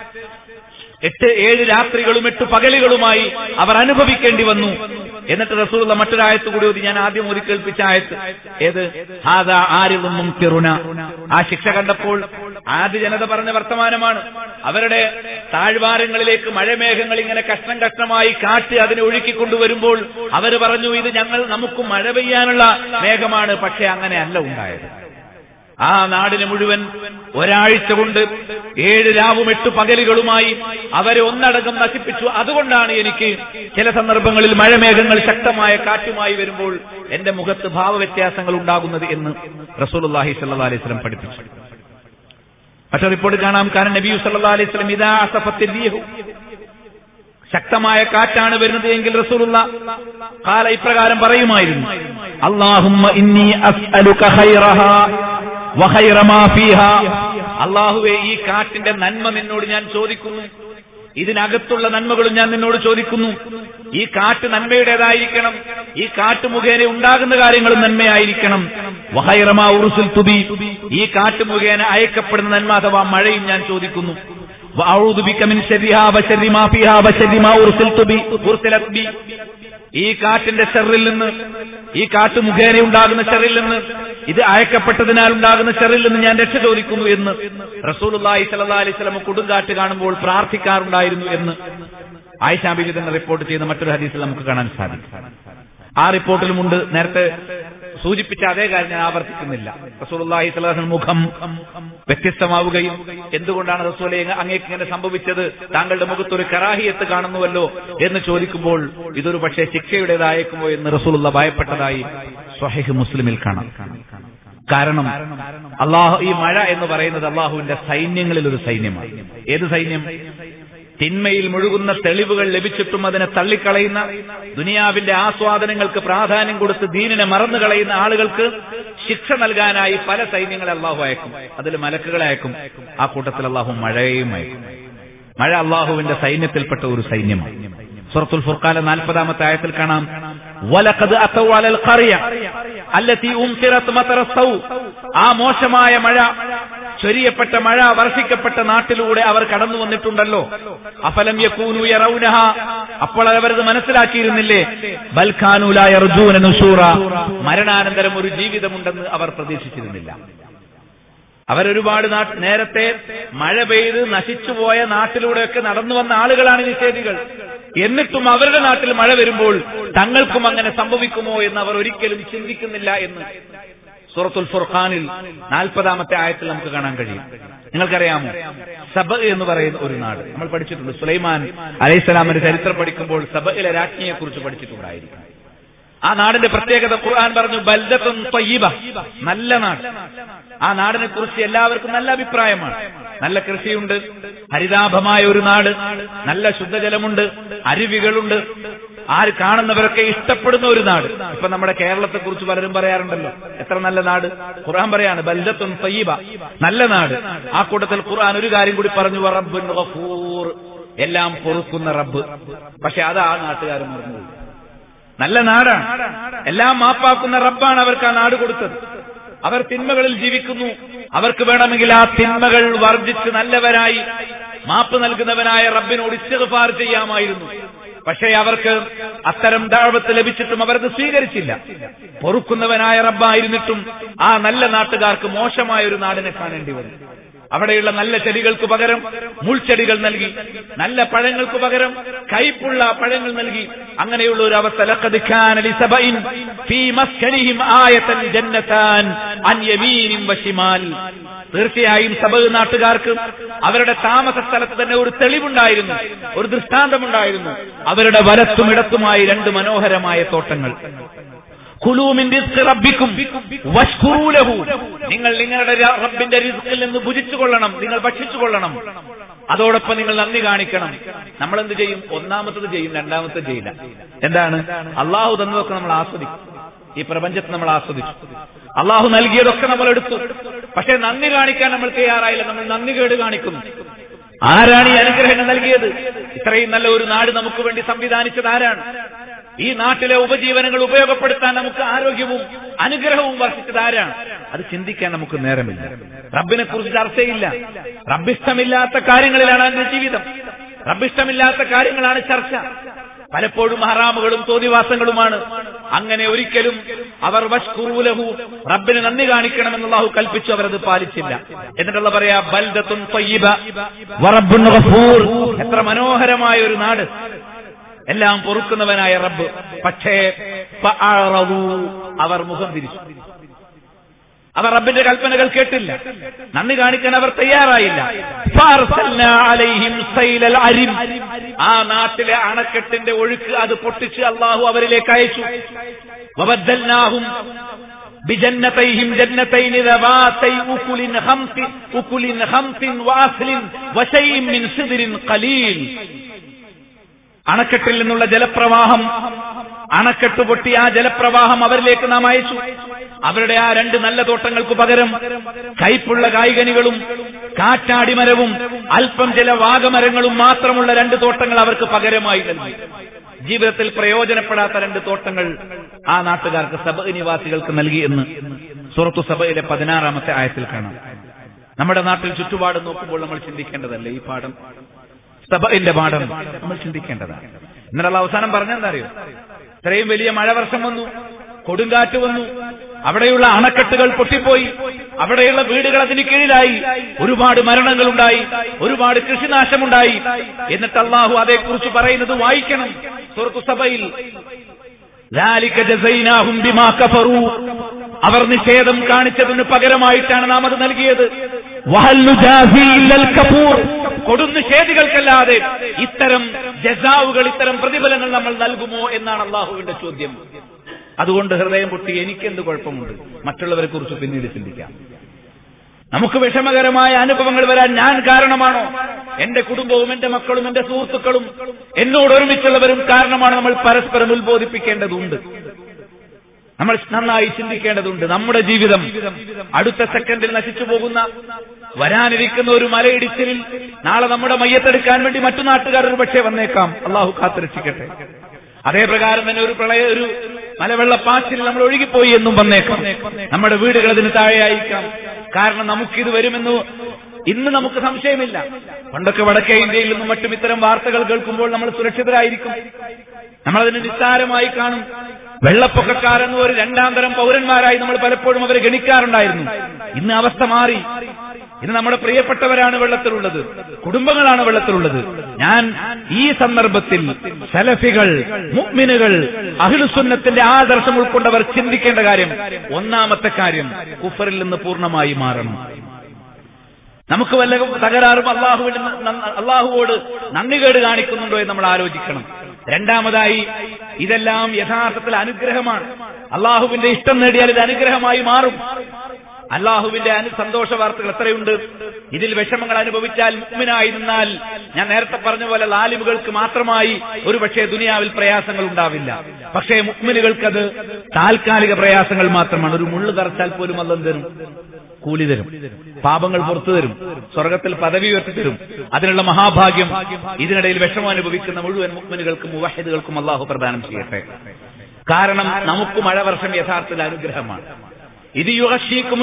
എട്ട് ഏഴ് രാത്രികളും എട്ട് പകലുകളുമായി അവർ അനുഭവിക്കേണ്ടി വന്നു എന്നിട്ട് റസൂലുള്ള മറ്റൊരായത്ത് കൂടി ഓതി ഞാൻ ആദ്യം ഒരു കേൾപ്പിച്ച ആയത്ത് ഏത് ഹാദാ ആരിലും തിറുന ആ ശിക്ഷ കണ്ടപ്പോൾ ആദ്യ ജനത പറഞ്ഞ വർത്തമാനമാണ് അവരുടെ താഴ്വാരങ്ങളിലേക്ക് മഴമേഘങ്ങൾ ഇങ്ങനെ കഷ്ണം കഷ്ണമായി കാറ്റ് അതിനെ ഒഴുക്കിക്കൊണ്ടുവരുമ്പോൾ അവർ പറഞ്ഞു ഇത് ഞങ്ങൾ നമുക്ക് മഴ പെയ്യാനുള്ള മേഘമാണ് പക്ഷെ അങ്ങനെ അല്ല ഉണ്ടായത് ആ നാടിന് മുഴുവൻ ഒരാഴ്ച കൊണ്ട് ഏഴ് രാവും എട്ട് പകലുകളുമായി അവരെ ഒന്നടങ്കം നശിപ്പിച്ചു അതുകൊണ്ടാണ് എനിക്ക് ചില സന്ദർഭങ്ങളിൽ മഴമേഘങ്ങൾ ശക്തമായ കാറ്റുമായി വരുമ്പോൾ എന്റെ മുഖത്ത് ഭാവവ്യത്യാസങ്ങൾ ഉണ്ടാകുന്നത് എന്ന് റസൂലുള്ളാഹി സല്ലല്ലാഹു അലൈഹി വസല്ലം പഠിപ്പിച്ചു മറ്റൊരു റിപ്പോർട്ട് കാണാം കാരണം നബി സല്ലല്ലാഹു അലൈഹി വസല്ലം ഇദാ അസഫത്തിൽ റീഹു ശക്തമായ കാറ്റാണ് വരുന്നത് എങ്കിൽ റസൂലുള്ള കാല ഇപ്രകാരം പറയുമായിരുന്നു അള്ളാഹുമ്മ ഇന്നി അസ്അലുക ഖൈറഹാ വഖൈറ മാ ഫീഹാ അള്ളാഹുവേ ഈ കാറ്റിന്റെ നന്മ നിന്നോട് ഞാൻ ചോദിക്കുന്നു ഇതിനകത്തുള്ള നന്മകളും ഞാൻ നിന്നോട് ചോദിക്കുന്നു ഈ കാറ്റ് നന്മയുടേതായിരിക്കണം ഈ കാറ്റ് മുഖേന ഉണ്ടാകുന്ന കാര്യങ്ങളും നന്മയായിരിക്കണം വഹൈറമാ ഉറുസുൽ തുബി ഈ കാറ്റ് മുഖേന അയക്കപ്പെടുന്ന നന്മ അഥവാ മഴയും ഞാൻ ചോദിക്കുന്നു وأعوذ بك من شرها وشر ما فيها وشر ما أرسلت بي أرسلت بي ഈ കാറ്റിന്റെ ഷെറിൽ നിന്ന് ഈ കാറ്റ് മുഖേന ഉണ്ടാകുന്ന ഷെറിൽ നിന്ന് ഇത് അയക്കപ്പെട്ടതിനാൽ ഉണ്ടാകുന്ന ഷെറിൽ നിന്ന് ഞാൻ രക്ഷ ചോദിക്കുന്നു എന്ന് റസൂലുള്ളാഹി സ്വല്ലല്ലാഹി അലൈഹി വസല്ലം കൊടുങ്കാറ്റ് കാണുമ്പോൾ പ്രാർത്ഥിക്കാറുണ്ടായിരുന്നു എന്ന് ആയിഷ ബീവി തന്നെ റിപ്പോർട്ട് ചെയ്യുന്ന മറ്റൊരു ഹദീസിൽ നമുക്ക് കാണാൻ സാധിക്കും ആ റിപ്പോർട്ടിലുമുണ്ട് നേരത്തെ സൂചിപ്പിച്ച അതേ കാര്യം ഞാൻ ആവർത്തിക്കുന്നില്ല റസൂലുള്ളാഹി സ്വല്ലല്ലാഹു അലൈഹി മുഖം വ്യത്യസ്തമാവുകയും എന്തുകൊണ്ടാണ് റസൂലെ അങ്ങേക്ക് ഇങ്ങനെ സംഭവിച്ചത് താങ്കളുടെ മുഖത്ത് ഒരു കറാഹിയത്ത് കാണുന്നുവല്ലോ എന്ന് ചോദിക്കുമ്പോൾ ഇതൊരു പക്ഷേ ശിക്ഷയുടേതായേക്കുമോ എന്ന് റസൂലുള്ള ഭയപ്പെട്ടതായി സ്വഹീഹ് മുസ്ലിമിൽ കാണാം കാരണം അള്ളാഹു ഈ മഴ എന്ന് പറയുന്നത് അള്ളാഹുവിന്റെ സൈന്യങ്ങളിൽ ഒരു സൈന്യമാണ് ഏത് സൈന്യം തിന്മയിൽ മുഴുകുന്ന തെളിവുകൾ ലഭിച്ചിട്ടും അതിനെ തള്ളിക്കളയുന്ന ദുനിയാവിന്റെ ആസ്വാദനങ്ങൾക്ക് പ്രാധാന്യം കൊടുത്ത് ദീനിനെ മറന്നു കളയുന്ന ആളുകൾക്ക് ശിക്ഷ നൽകാനായി പല സൈന്യങ്ങളെ അള്ളാഹു അയക്കും അതിൽ മലക്കുകളെ അയക്കും ആ കൂട്ടത്തിൽ അള്ളാഹു മഴയെയും അയക്കും മഴ അള്ളാഹുവിന്റെ സൈന്യത്തിൽപ്പെട്ട ഒരു സൈന്യമാണ് സുറത്തുൽ ഫുർഖാലെ നാൽപ്പതാമത്തെ ആയത്തിൽ കാണാം വലഖദ് അത്തൗ അലൽ ഖറിയ അല്ലതി ഉംസിറത് മതറ സൗ ആ മോശമായ മഴ ചൊരിയപ്പെട്ട മഴ വർഷിക്കപ്പെട്ട നാട്ടിലൂടെ അവർ കടന്നു വന്നിട്ടുണ്ടല്ലോ അഫലം യകൂനു യറൗനഹ അപ്പോൾ അവരത് മനസ്സിലാക്കിയിരുന്നില്ലേ ബൽഖാനുല യർജൂന നുശൂറ മരണാനന്തരം ഒരു ജീവിതമുണ്ടെന്ന് അവർ പ്രതീക്ഷിച്ചിരുന്നില്ല അവരൊരുപാട് നാട്ട് നേരത്തെ മഴ പെയ്ത് നശിച്ചുപോയ നാട്ടിലൂടെയൊക്കെ നടന്നു വന്ന ആളുകളാണ് നിഷേധികൾ എന്നിട്ടും അവരുടെ നാട്ടിൽ മഴ വരുമ്പോൾ തങ്ങൾക്കും അങ്ങനെ സംഭവിക്കുമോ എന്ന് അവർ ഒരിക്കലും ചിന്തിക്കുന്നില്ല എന്ന് സൂറത്തുൽ ഫുർഖാനിൽ നാൽപ്പതാമത്തെ ആയത്തിൽ നമുക്ക് കാണാൻ കഴിയും നിങ്ങൾക്കറിയാമോ സബ എന്ന് പറയുന്ന ഒരു നാട് നമ്മൾ പഠിച്ചിട്ടുണ്ട് സുലൈമാൻ അലൈഹിസ്സലാമിന്റെ ചരിത്രം പഠിക്കുമ്പോൾ സബയിലെ രാജ്ഞിയെ കുറിച്ച് പഠിച്ചിട്ടുണ്ടായിരിക്കും ആ നാടിന്റെ പ്രത്യേകത ഖുർആൻ പറഞ്ഞു ബൽദത്തുൻ ത്വയ്യിബ നല്ല നാട് ആ നാടിനെ കുറിച്ച് എല്ലാവർക്കും നല്ല അഭിപ്രായമാണ് നല്ല കൃഷിയുണ്ട് ഹരിതാഭമായ ഒരു നാട് നല്ല ശുദ്ധജലമുണ്ട് അരുവികളുണ്ട് ആര് കാണുന്നവരൊക്കെ ഇഷ്ടപ്പെടുന്ന ഒരു നാട് ഇപ്പൊ നമ്മുടെ കേരളത്തെ കുറിച്ച് പലരും പറയാറുണ്ടല്ലോ എത്ര നല്ല നാട് ഖുർആൻ പറയാണ് ബൽദത്തുൻ ത്വയ്യിബ നല്ല നാട് ആ കൂട്ടത്തിൽ ഖുർആൻ ഒരു കാര്യം കൂടി പറഞ്ഞു റബ്ബുൻ ഗഫൂർ എല്ലാം പൊറുക്കുന്ന റബ്ബ് പക്ഷെ അത് ആ നാട്ടുകാർ മറന്നുപോയി നല്ല നാടാണ് എല്ലാം മാപ്പാക്കുന്ന റബ്ബാണ് അവർക്ക് ആ നാട് കൊടുത്തത് അവർ തിന്മകളിൽ ജീവിക്കുന്നു അവർക്ക് വേണമെങ്കിൽ ആ തിന്മകൾ വർജിച്ച് നല്ലവരായി മാപ്പ് നൽകുന്നവനായ റബ്ബിനോട് ഇസ്തിഗ്ഫാർ ചെയ്യാമായിരുന്നു പക്ഷേ അവർക്ക് അത്തരം ദാഴ്വത്ത് ലഭിച്ചിട്ടും അവരത് സ്വീകരിച്ചില്ല പൊറുക്കുന്നവനായ റബ്ബായിരുന്നിട്ടും ആ നല്ല നാട്ടുകാർക്ക് മോശമായ ഒരു നാടിനെ കാണേണ്ടി വന്നു അവിടെയുള്ള നല്ല ചെടികൾക്ക് പകരം മുൾച്ചെടികൾ നൽകി നല്ല പഴങ്ങൾക്ക് പകരം കയ്പുള്ള പഴങ്ങൾ നൽകി അങ്ങനെയുള്ള ഒരു അവസ്ഥ ലഖദ് കാന ലിസബഇൻ ഫീ മസ്കനിഹിം ആയതൻ ജന്നതാൻ അൻ യമീനിൻ വശിമാൽ തീർച്ചയായും സബ നാട്ടുകാർക്ക് അവരുടെ താമസ സ്ഥലത്ത് തന്നെ ഒരു തെളിവുണ്ടായിരുന്നു ഒരു ദൃഷ്ടാന്തമുണ്ടായിരുന്നു അവരുടെ വലത്തും ഇടത്തുമായി രണ്ട് മനോഹരമായ തോട്ടങ്ങൾ കുലൂമിൻ റിസ്ക് റബ്ബിക്കും വഷ്കുറൂ ലഹു നിങ്ങൾ നിങ്ങളുടെ ര- റബ്ബിന്റെ റിസ്കിൽ നിന്ന് ഭുജിച്ചു കൊള്ളണം നിങ്ങൾ ഭക്ഷിച്ചു കൊള്ളണം അതോടൊപ്പം നിങ്ങൾ നന്ദി കാണിക്കണം നമ്മൾ എന്ത് ചെയ്യും ഒന്നാമത്തത് ചെയ്യും രണ്ടാമത്തത് ചെയ്യില്ല എന്താണ് അള്ളാഹു തന്നതൊക്കെ നമ്മൾ ആസ്വദിക്കും ഈ പ്രപഞ്ചത്തെ നമ്മൾ ആസ്വദിച്ചു അള്ളാഹു നൽകിയതൊക്കെ നമ്മൾ എടുത്തു പക്ഷെ നന്ദി കാണിക്കാൻ നമ്മൾ തയ്യാറായില്ല നമ്മൾ നന്ദി കേട് കാണിക്കുന്നു ആരാണ് ഈ അനുഗ്രഹങ്ങൾ നൽകിയത് ഇത്രയും നല്ല ഒരു നാട് നമുക്ക് വേണ്ടി സംവിധാനിച്ചത് ആരാണ് ഈ നാട്ടിലെ ഉപജീവനങ്ങൾ ഉപയോഗപ്പെടുത്താൻ നമുക്ക് ആരോഗ്യവും അനുഗ്രഹവും വർഷിച്ചത് ആരാണ് അത് ചിന്തിക്കാൻ നമുക്ക് നേരമില്ല റബ്ബിനെ കുറിച്ച് ചർച്ചയില്ല റബ്ബിഷ്ടമില്ലാത്ത കാര്യങ്ങളിലാണ് അതിന്റെ ജീവിതം റബ്ബിഷ്ടമില്ലാത്ത കാര്യങ്ങളാണ് ചർച്ച പലപ്പോഴും ഹറാമുകളും തോന്നിവാസങ്ങളുമാണ് അങ്ങനെ ഒരിക്കലും അവർ വഷ്കുറൂലഹു റബ്ബിന് നന്ദി കാണിക്കണമെന്ന് അള്ളാഹു കൽപ്പിച്ചു അവരത് പാലിച്ചില്ല എന്നിട്ടുള്ള പറയാ ബൽദത്തുൻ ത്വയ്യിബ വറബ്ബുൻ ഗഫൂർ എത്ര മനോഹരമായ ഒരു നാട് എല്ലാം പൊറുക്കുന്നവനായ റബ്ബ് പക്ഷേ ഫഅറദൂ, അവർ മുഖം തിരിച്ചു അവർ റബ്ബിന്റെ കൽപ്പനകൾ കേട്ടില്ല നന്ദി കാണിക്കാൻ അവർ തയ്യാറായില്ല ഫഅർസൽനാ അലൈഹിം സൈലൽ അരിം. ആ നാട്ടിലെ അണക്കെട്ടിന്റെ ഒഴുക്ക് അത് പൊട്ടിച്ച് അള്ളാഹു അവരിലേക്ക് അയച്ചു വബദ്ദൽനാഹും بجنتيهم جنتين ذواتي أكل خمس أكل خمس وأصل وشيء من سدر قليل അണക്കെട്ടിൽ നിന്നുള്ള ജലപ്രവാഹം അണക്കെട്ട് പൊട്ടി ആ ജലപ്രവാഹം അവരിലേക്ക് നാം അയച്ചു അവരുടെ ആ രണ്ട് നല്ല തോട്ടങ്ങൾക്ക് പകരം കയ്പുള്ള കായികനികളും കാറ്റാടിമരവും അല്പം ചില വാഗമരങ്ങളും മാത്രമുള്ള രണ്ട് തോട്ടങ്ങൾ അവർക്ക് പകരമായി നൽകി ജീവിതത്തിൽ പ്രയോജനപ്പെടാത്ത രണ്ട് തോട്ടങ്ങൾ ആ നാട്ടുകാർക്ക് സബ നിവാസികൾക്ക് നൽകി എന്ന് സുറത്തു സഭയിലെ പതിനാറാമത്തെ ആയത്തിൽ കാണാം നമ്മുടെ നാട്ടിൽ ചുറ്റുപാട് നോക്കുമ്പോൾ നമ്മൾ ചിന്തിക്കേണ്ടതല്ലേ ഈ പാഠം സബഇന്റെ പാഠം നമ്മൾ ചിന്തിക്കേണ്ടതാണ് എന്നുള്ള അവസാനം പറഞ്ഞെന്താ അറിയോ ഇത്രയും വലിയ മഴ വർഷം വന്നു കൊടുങ്കാറ്റ് വന്നു അവിടെയുള്ള അണക്കെട്ടുകൾ പൊട്ടിപ്പോയി അവിടെയുള്ള വീടുകൾ അതിന് കീഴിലായി ഒരുപാട് മരണങ്ങളുണ്ടായി ഒരുപാട് കൃഷിനാശമുണ്ടായി എന്നിട്ട് അള്ളാഹു അതേക്കുറിച്ച് പറയുന്നത് വായിക്കണം സുഹൃത്തു സഭയിൽ ذلك جزيناهم بما كفروا അവർ നിഷേധം കാണിച്ചതിന് പകരമായിട്ടാണ് നാം അത് നൽകിയത് വഹൽ നുജാസി ഇല്ലൽ കഫൂർ കൊടുനിഷേധികൾക്കല്ലാതെ ഇത്തരം ജസാവുകൾ ഇത്തരം പ്രതിഫലങ്ങൾ നമ്മൾ നൽകുമോ എന്നാണ് അള്ളാഹുവിന്റെ ചോദ്യം അതുകൊണ്ട് ഹൃദയം പൊട്ടി എനിക്കെന്ത് കുഴപ്പമുണ്ട് മറ്റുള്ളവരെ കുറിച്ച് പിന്നീട് ചിന്തിക്കാം നമുക്ക് വിഷമകരമായ അനുഭവങ്ങൾ വരാൻ ഞാൻ കാരണമാണോ എന്റെ കുടുംബവും എന്റെ മക്കളും എന്റെ സുഹൃത്തുക്കളും എന്നോട് ഒരുമിച്ചുള്ളവരും കാരണമാണ് നമ്മൾ പരസ്പരം ഉത്ബോധിപ്പിക്കേണ്ടതുണ്ട് നമ്മൾ നന്നായി ചിന്തിക്കേണ്ടതുണ്ട് നമ്മുടെ ജീവിതം അടുത്ത സെക്കൻഡിൽ നശിച്ചു പോകുന്ന വരാനിരിക്കുന്ന ഒരു മലയിടിച്ചിലിൽ നാളെ നമ്മുടെ മയ്യത്തെടുക്കാൻ വേണ്ടി മറ്റു നാട്ടുകാർ ഒരു പക്ഷേ വന്നേക്കാം അള്ളാഹു കാത്തുരക്ഷിക്കട്ടെ അതേ പ്രകാരം തന്നെ ഒരു പ്രളയ ഒരു മലവെള്ളപ്പാച്ചിൽ നമ്മൾ ഒഴുകിപ്പോയി എന്നും വന്നേക്കാം നമ്മുടെ വീടുകൾ അതിന് താഴെയായിരിക്കാം കാരണം നമുക്കിത് വരുമെന്ന് ഇന്ന് നമുക്ക് സംശയമില്ല പണ്ടൊക്കെ വടക്കേ ഇന്ത്യയിൽ നിന്നും മറ്റും ഇത്തരം വാർത്തകൾ കേൾക്കുമ്പോൾ നമ്മൾ സുരക്ഷിതരായിരിക്കും നമ്മളതിന് നിസ്സാരമായി കാണും വെള്ളപ്പൊക്കക്കാരെന്ന് ഒരു രണ്ടാം തരം പൗരന്മാരായി നമ്മൾ പലപ്പോഴും അവരെ ഗണിക്കാറുണ്ടായിരുന്നു ഇന്ന് അവസ്ഥ മാറി ഇന്ന് നമ്മുടെ പ്രിയപ്പെട്ടവരാണ് വെള്ളത്തിലുള്ളത് കുടുംബങ്ങളാണ് വെള്ളത്തിലുള്ളത് ഞാൻ ഈ സന്ദർഭത്തിൽ സലഫികൾ മുഅ്മിനുകൾ അഹിലുസുന്നത്തിന്റെ ആദർശം ഉൾക്കൊണ്ടവർ ചിന്തിക്കേണ്ട കാര്യം ഒന്നാമത്തെ കാര്യം കുഫറിൽ നിന്ന് പൂർണ്ണമായി മാറണം നമുക്ക് വല്ല തകരാറും അള്ളാഹുവിന് അള്ളാഹുവോട് നന്ദികേട് കാണിക്കുന്നുണ്ടോ എന്ന് നമ്മൾ ആലോചിക്കണം രണ്ടാമതായി ഇതെല്ലാം യഥാർത്ഥത്തിൽ അനുഗ്രഹമാണ് അള്ളാഹുവിന്റെ ഇഷ്ടം നേടിയാൽ ഇത് അനുഗ്രഹമായി മാറും അള്ളാഹുവിന്റെ അനു സന്തോഷ വാർത്തകൾ എത്രയുണ്ട് ഇതിൽ വിഷമങ്ങൾ അനുഭവിച്ചാൽ മുഗ്മിനായി നിന്നാൽ ഞാൻ നേരത്തെ പറഞ്ഞ പോലെ ലാലിമുകൾക്ക് മാത്രമായി ഒരു പക്ഷേ ദുനിയാവിൽ പ്രയാസങ്ങൾ ഉണ്ടാവില്ല പക്ഷേ മുഗ്മിനുകൾക്കത് താൽക്കാലിക പ്രയാസങ്ങൾ മാത്രമാണ് ഒരു മുള്ളു തറച്ചാൽ പോലും അല്ലം തരും കൂലി തരും പാപങ്ങൾ പുറത്തു തരും സ്വർഗത്തിൽ പദവി ഉയർത്തി തരും അതിനുള്ള മഹാഭാഗ്യം ഇതിനിടയിൽ വിഷമം അനുഭവിക്കുന്ന മുഴുവൻ മുഗ്മിനുകൾക്കും മുവഹിദുകൾക്കും അള്ളാഹു പ്രദാനം ചെയ്യട്ടെ കാരണം നമുക്ക് മഴ വർഷം യഥാർത്ഥത്തിൽ അനുഗ്രഹമാണ് ഇത് യുഗശീക്കും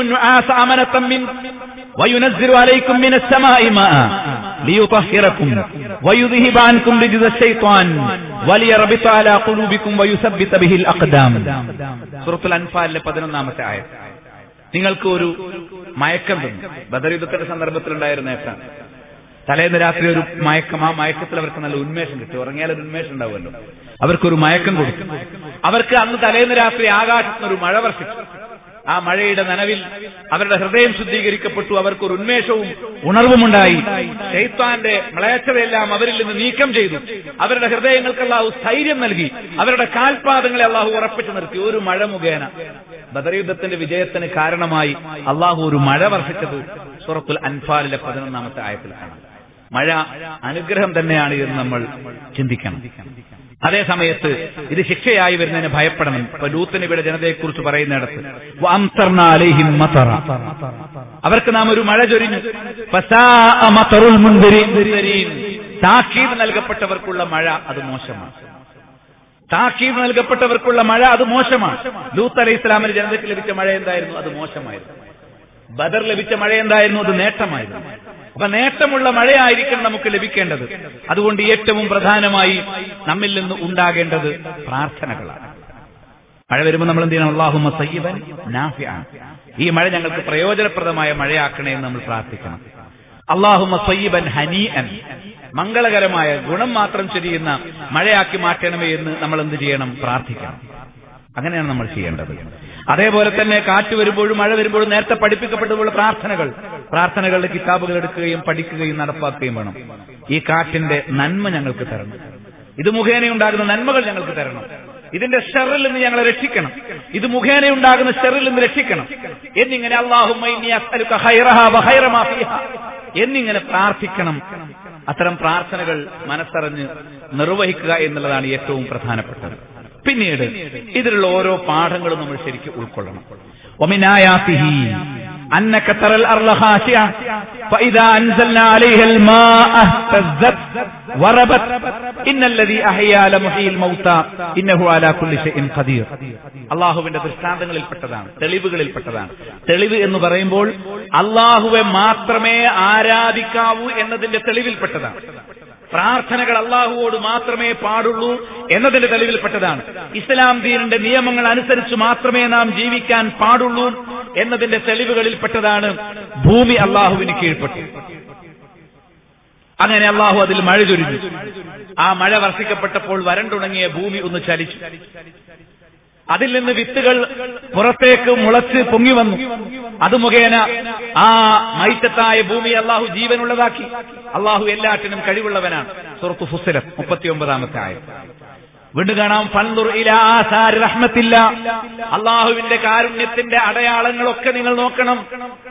وينزل عليكم من السماء ماء ليطهركم ويذهب عنكم رجز الشيطان وليربط على قلوبكم ويثبت به الأقدام سورة الأنفال പതിനൊന്നാമത്തെ ആയത് നിങ്ങൾക്ക് ഒരു മയക്കം തന്നു ബദർ യുദ്ധത്തിന്റെ സന്ദർഭത്തിൽ ഉണ്ടായിരുന്ന ഏട്ട തലേന്ന് രാത്രി ഒരു മയക്കം ആ മയക്കത്തിൽ അവർക്ക് നല്ല ഉന്മേഷം കിട്ടി ഉറങ്ങിയാൽ ഒരു ഉന്മേഷം ഉണ്ടാവുമല്ലോ അവർക്കൊരു മയക്കം കൊടുത്തു അവർക്ക് അന്ന് തലേന്ന് രാത്രി ആകാശത്തിന് ഒരു മഴ വർഷിച്ചു ആ മഴയുടെ നനവിൽ അവരുടെ ഹൃദയം ശുദ്ധീകരിക്കപ്പെട്ടു അവർക്കൊരു ഉന്മേഷവും ഉണർവുമുണ്ടായി ഷെയ്ത്താന്റെ മ്ലേച്ഛതയെല്ലാം അവരിൽ നിന്ന് നീക്കം ചെയ്തു അവരുടെ ഹൃദയങ്ങൾക്ക് അള്ളാഹു സ്ഥൈര്യം നൽകി അവരുടെ കാൽപാദങ്ങളെ അള്ളാഹു ഉറപ്പിച്ചു നിർത്തി ഒരു മഴ മുഖേന ബദർ യുദ്ധത്തിന്റെ വിജയത്തിന് കാരണമായി അള്ളാഹു ഒരു മഴ വർഷിച്ചത് സുറത്തുൽ അൻഫാലിലെ പതിനൊന്നാമത്തെ ആയത്തിൽ കാണാം മഴ അനുഗ്രഹം തന്നെയാണ് എന്ന് നമ്മൾ ചിന്തിക്കണം അതേ സമയത്ത് ഇത് ശിക്ഷയായി വരുന്നതിന് ഭയപ്പെടണം ഇപ്പൊ ലൂത്ത് നബിയുടെ ജനതയെക്കുറിച്ച് പറയുന്നിടത്ത് വഅംതർനാ അലൈഹിം മതറ. അവർക്ക് നാം ഒരു മഴ ചൊരിഞ്ഞു ഫസാഅ മതറുൽ മുൻദിരീൻ. താക്കീത് നൽകപ്പെട്ടവർക്കുള്ള മഴ അത് മോശമാണ് താക്കീത് നൽകപ്പെട്ടവർക്കുള്ള മഴ അത് മോശമാണ് ലൂത്ത് അലൈഹി ഇസ്ലാമിന് ജനതയ്ക്ക് ലഭിച്ച മഴ എന്തായിരുന്നു അത് മോശമായിരുന്നു ബദർ ലഭിച്ച മഴ എന്തായിരുന്നു അത് നേട്ടമായിരുന്നു അപ്പൊ നേട്ടമുള്ള മഴയായിരിക്കണം നമുക്ക് ലഭിക്കേണ്ടത് അതുകൊണ്ട് ഏറ്റവും പ്രധാനമായി നമ്മിൽ നിന്ന് ഉണ്ടാകേണ്ടത് പ്രാർത്ഥനകളാണ് മഴ വരുമ്പോൾ നമ്മൾ എന്ത് ചെയ്യണം അള്ളാഹുമ സയ്യിബൻ നാഫിയാണ് ഈ മഴ ഞങ്ങൾക്ക് പ്രയോജനപ്രദമായ മഴയാക്കണേ എന്ന് നമ്മൾ പ്രാർത്ഥിക്കണം അള്ളാഹുമ സയ്യിബൻ ഹനീഅൻ മംഗളകരമായ ഗുണം മാത്രം ചെയ്യുന്ന മഴയാക്കി മാറ്റണമേ എന്ന് നമ്മൾ എന്ത് ചെയ്യണം പ്രാർത്ഥിക്കണം അങ്ങനെയാണ് നമ്മൾ ചെയ്യേണ്ടത് അതേപോലെ തന്നെ കാറ്റ് വരുമ്പോഴും മഴ വരുമ്പോഴും നേരത്തെ പഠിപ്പിക്കപ്പെട്ടതുപോലെ പ്രാർത്ഥനകൾ പ്രാർത്ഥനകളുടെ കിതാബുകൾ എടുക്കുകയും പഠിക്കുകയും നടപ്പാക്കുകയും വേണം ഈ കാറ്റിന്റെ നന്മ ഞങ്ങൾക്ക് തരണം ഇത് മുഖേന ഉണ്ടാകുന്ന നന്മകൾ ഞങ്ങൾക്ക് തരണം ഇതിന്റെ ഷെറിൽ നിന്ന് ഞങ്ങളെ രക്ഷിക്കണം ഇത് മുഖേന ഉണ്ടാകുന്ന ഷെറിൽ നിന്ന് രക്ഷിക്കണം എന്നിങ്ങനെ അള്ളാഹുമ്മ ഇന്നി അസ്അലുക ഖൈറഹാ വഖൈറമാ ഫീഹാ എന്നിങ്ങനെ പ്രാർത്ഥിക്കണം അത്തരം പ്രാർത്ഥനകൾ മനസ്സറിഞ്ഞ് നിർവഹിക്കുക എന്നുള്ളതാണ് ഏറ്റവും പ്രധാനപ്പെട്ടത് പിന്നീട് ഇതിലുള്ള ഓരോ പാഠങ്ങളും നമ്മൾ ശരിക്കും ഉൾക്കൊള്ളണം ومن آياته أنك ترى الأرض خاشعة فإذا أنزلنا عليها الماء اهتزت وربت إن الذي أحيا لمحيي الموتى إنه على كل شيء قدير അള്ളാഹുവിന്റെ ദൃഷ്ടാന്തങ്ങളിൽപ്പെട്ടതാണ് തെളിവുകളിൽപ്പെട്ടതാണ് തെളിവ് എന്ന് പറയുമ്പോൾ അള്ളാഹുവെ മാത്രമേ ആരാധിക്കാവൂ എന്നതിന്റെ തെളിവിൽപ്പെട്ടതാണ് പ്രാർത്ഥനകൾ അള്ളാഹുവോട് മാത്രമേ പാടുള്ളൂ എന്നതിന്റെ തെളിവിൽപ്പെട്ടതാണ് ഇസ്ലാം ദീനിന്റെ നിയമങ്ങൾ അനുസരിച്ച് മാത്രമേ നാം ജീവിക്കാൻ പാടുള്ളൂ എന്നതിന്റെ തെളിവുകളിൽപ്പെട്ടതാണ് ഭൂമി അള്ളാഹുവിന് കീഴ്പ്പെട്ടു അങ്ങനെ അള്ളാഹു അതിൽ മഴ ചൊരിഞ്ഞു ആ മഴ വർഷിക്കപ്പെട്ടപ്പോൾ വരണ്ടുണങ്ങിയ ഭൂമി ഒന്ന് ചലിച്ചു അതിൽ നിന്ന് വിത്തുകൾ പുറത്തേക്ക് മുളച്ച് പൊങ്ങി വന്നു അത് മുഖേന ആ മൈറ്റത്തായ ഭൂമി അള്ളാഹു ജീവനുള്ളതാക്കി അള്ളാഹു എല്ലാറ്റിനും കഴിവുള്ളവനാണ് സുറത്ത് ഫുസിലം മുപ്പത്തിയൊമ്പതാമത്തെ ആയ വീണ്ടും കാണാം ഫൻദുർ ഇലാ ആസാരി റഹ്മത്തില്ല അള്ളാഹുവിന്റെ കാരുണ്യത്തിന്റെ അടയാളങ്ങളൊക്കെ നിങ്ങൾ നോക്കണം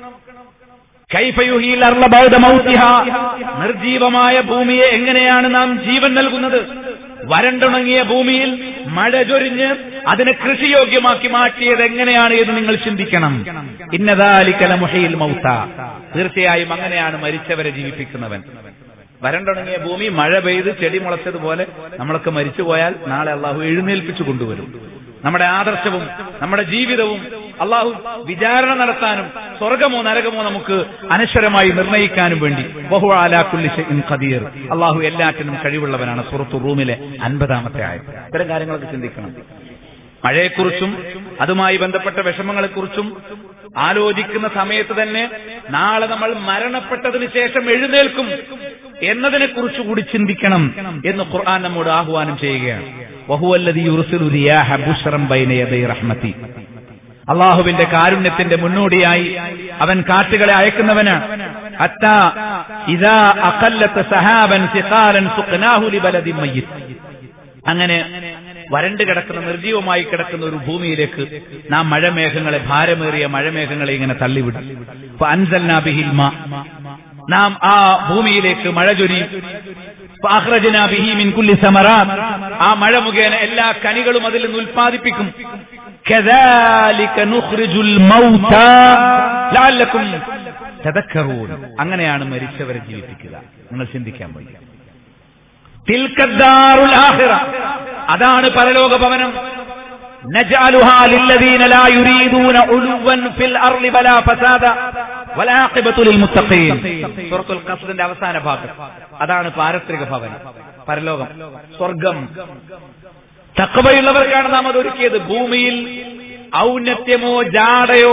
കൈഫയുഹിൽ അർള ബൗദ മൗതിഹാ. നിർജീവമായ ഭൂമിയെ എങ്ങനെയാണ് നാം ജീവൻ നൽകുന്നത് വരണ്ടുണങ്ങിയ ഭൂമിയിൽ മഴ ചൊരിഞ്ഞ് അതിനെ കൃഷിയോഗ്യമാക്കി മാറ്റിയത് എങ്ങനെയാണ് എന്ന് നിങ്ങൾ ചിന്തിക്കണം ഇന്നതാലിക്കല മുഹയിൽ മൗത്ത തീർച്ചയായും അങ്ങനെയാണ് മരിച്ചവരെ ജീവിപ്പിക്കുന്നവൻ വരണ്ടുണങ്ങിയ ഭൂമി മഴ പെയ്ത് ചെടി മുളച്ചതുപോലെ നമ്മളൊക്കെ മരിച്ചു പോയാൽ നാളെ അള്ളാഹു എഴുന്നേൽപ്പിച്ചു കൊണ്ടുവരും നമ്മുടെ ആദർശവും നമ്മുടെ ജീവിതവും അള്ളാഹു വിചാരണ നടത്താനും സ്വർഗമോ നരകമോ നമുക്ക് അനശ്വരമായി നിർണയിക്കാനും വേണ്ടി ബഹു ആലാക്കുല്ലി ഷൈഇൻ ഖദീർ അള്ളാഹു എല്ലാറ്റിനും കഴിവുള്ളവനാണ് സുറത്തു റൂമിലെ അൻപതാമത്തെ ആയത് ഇത്തരം കാര്യങ്ങളൊക്കെ ചിന്തിക്കണം മഴയെക്കുറിച്ചും അതുമായി ബന്ധപ്പെട്ട വിഷമങ്ങളെക്കുറിച്ചും ആലോചിക്കുന്ന സമയത്ത് തന്നെ നാളെ നമ്മൾ മരണപ്പെട്ടതിന് ശേഷം എഴുന്നേൽക്കും എന്നതിനെ കുറിച്ച് കൂടി ചിന്തിക്കണം എന്ന് ഖുർആൻ നമ്മോട് ആഹ്വാനം ചെയ്യുകയാണ് വഹുവല്ലദീ യുർസിലു റിയാഹ ബുശ്റൻ ബൈന യദൈ റഹ്മതി അള്ളാഹുവിന്റെ കാരുണ്യത്തിന്റെ മുന്നോടിയായി അവൻ കാറ്റുകളെ അയക്കുന്നവനാണ് ഹത്താ ഇദാ അഖല്ലത്ത് സഹാബൻ സിഖാലൻ സുഖ്നാഹു ലിബലദിൻ മയ്യിത്ത് അങ്ങനെ വരണ്ട് കിടക്കുന്ന നിർജീവമായി കിടക്കുന്ന ഒരു ഭൂമിയിലേക്ക് നാം മഴമേഘങ്ങളെ ഭാരമേറിയ മഴമേഘങ്ങളെ ഇങ്ങനെ തള്ളിവിടും അപ്പൊ അൻസൽനാ ബിഹിൽ മാ. നാം ആ ഭൂമിയിലേക്ക് മഴ ചൊരിയും ഫഅഖ്റജ്നാ ബിഹി മിൻ കുല്ലി സമറാത്ത്. ആ മഴ മുഖേന എല്ലാ കനികളും അതിൽ നിന്ന് ഉൽപ്പാദിപ്പിക്കും കദാലിക നുഖ്റിജുൽ മൗതാ ലഅല്ലക്കും തദക്കറൂൻ അങ്ങനെയാണ് മരിച്ചവരെ ജീവിപ്പിക്കുക നിങ്ങൾ ചിന്തിക്കാൻ വയ്യ തിൽക്കദ്ദാറുൽ ആഖിറ അതാണ് പരലോക ഭവനം نجعلها للذين لا يريدون علوا في الأرض بلا فساد والعاقبة للمتقين സൂറത്തുൽ ഖസ്റിന്റെ അവസാന ഭാഗം അതാണ് പാരത്രിക ഭവനം പരലോകം സ്വർഗം തക്കവയുള്ളവർക്കാണ് നാം അത് ഒരുക്കിയത് ഭൂമിയിൽ ഔന്നത്യമോ ജാടയോ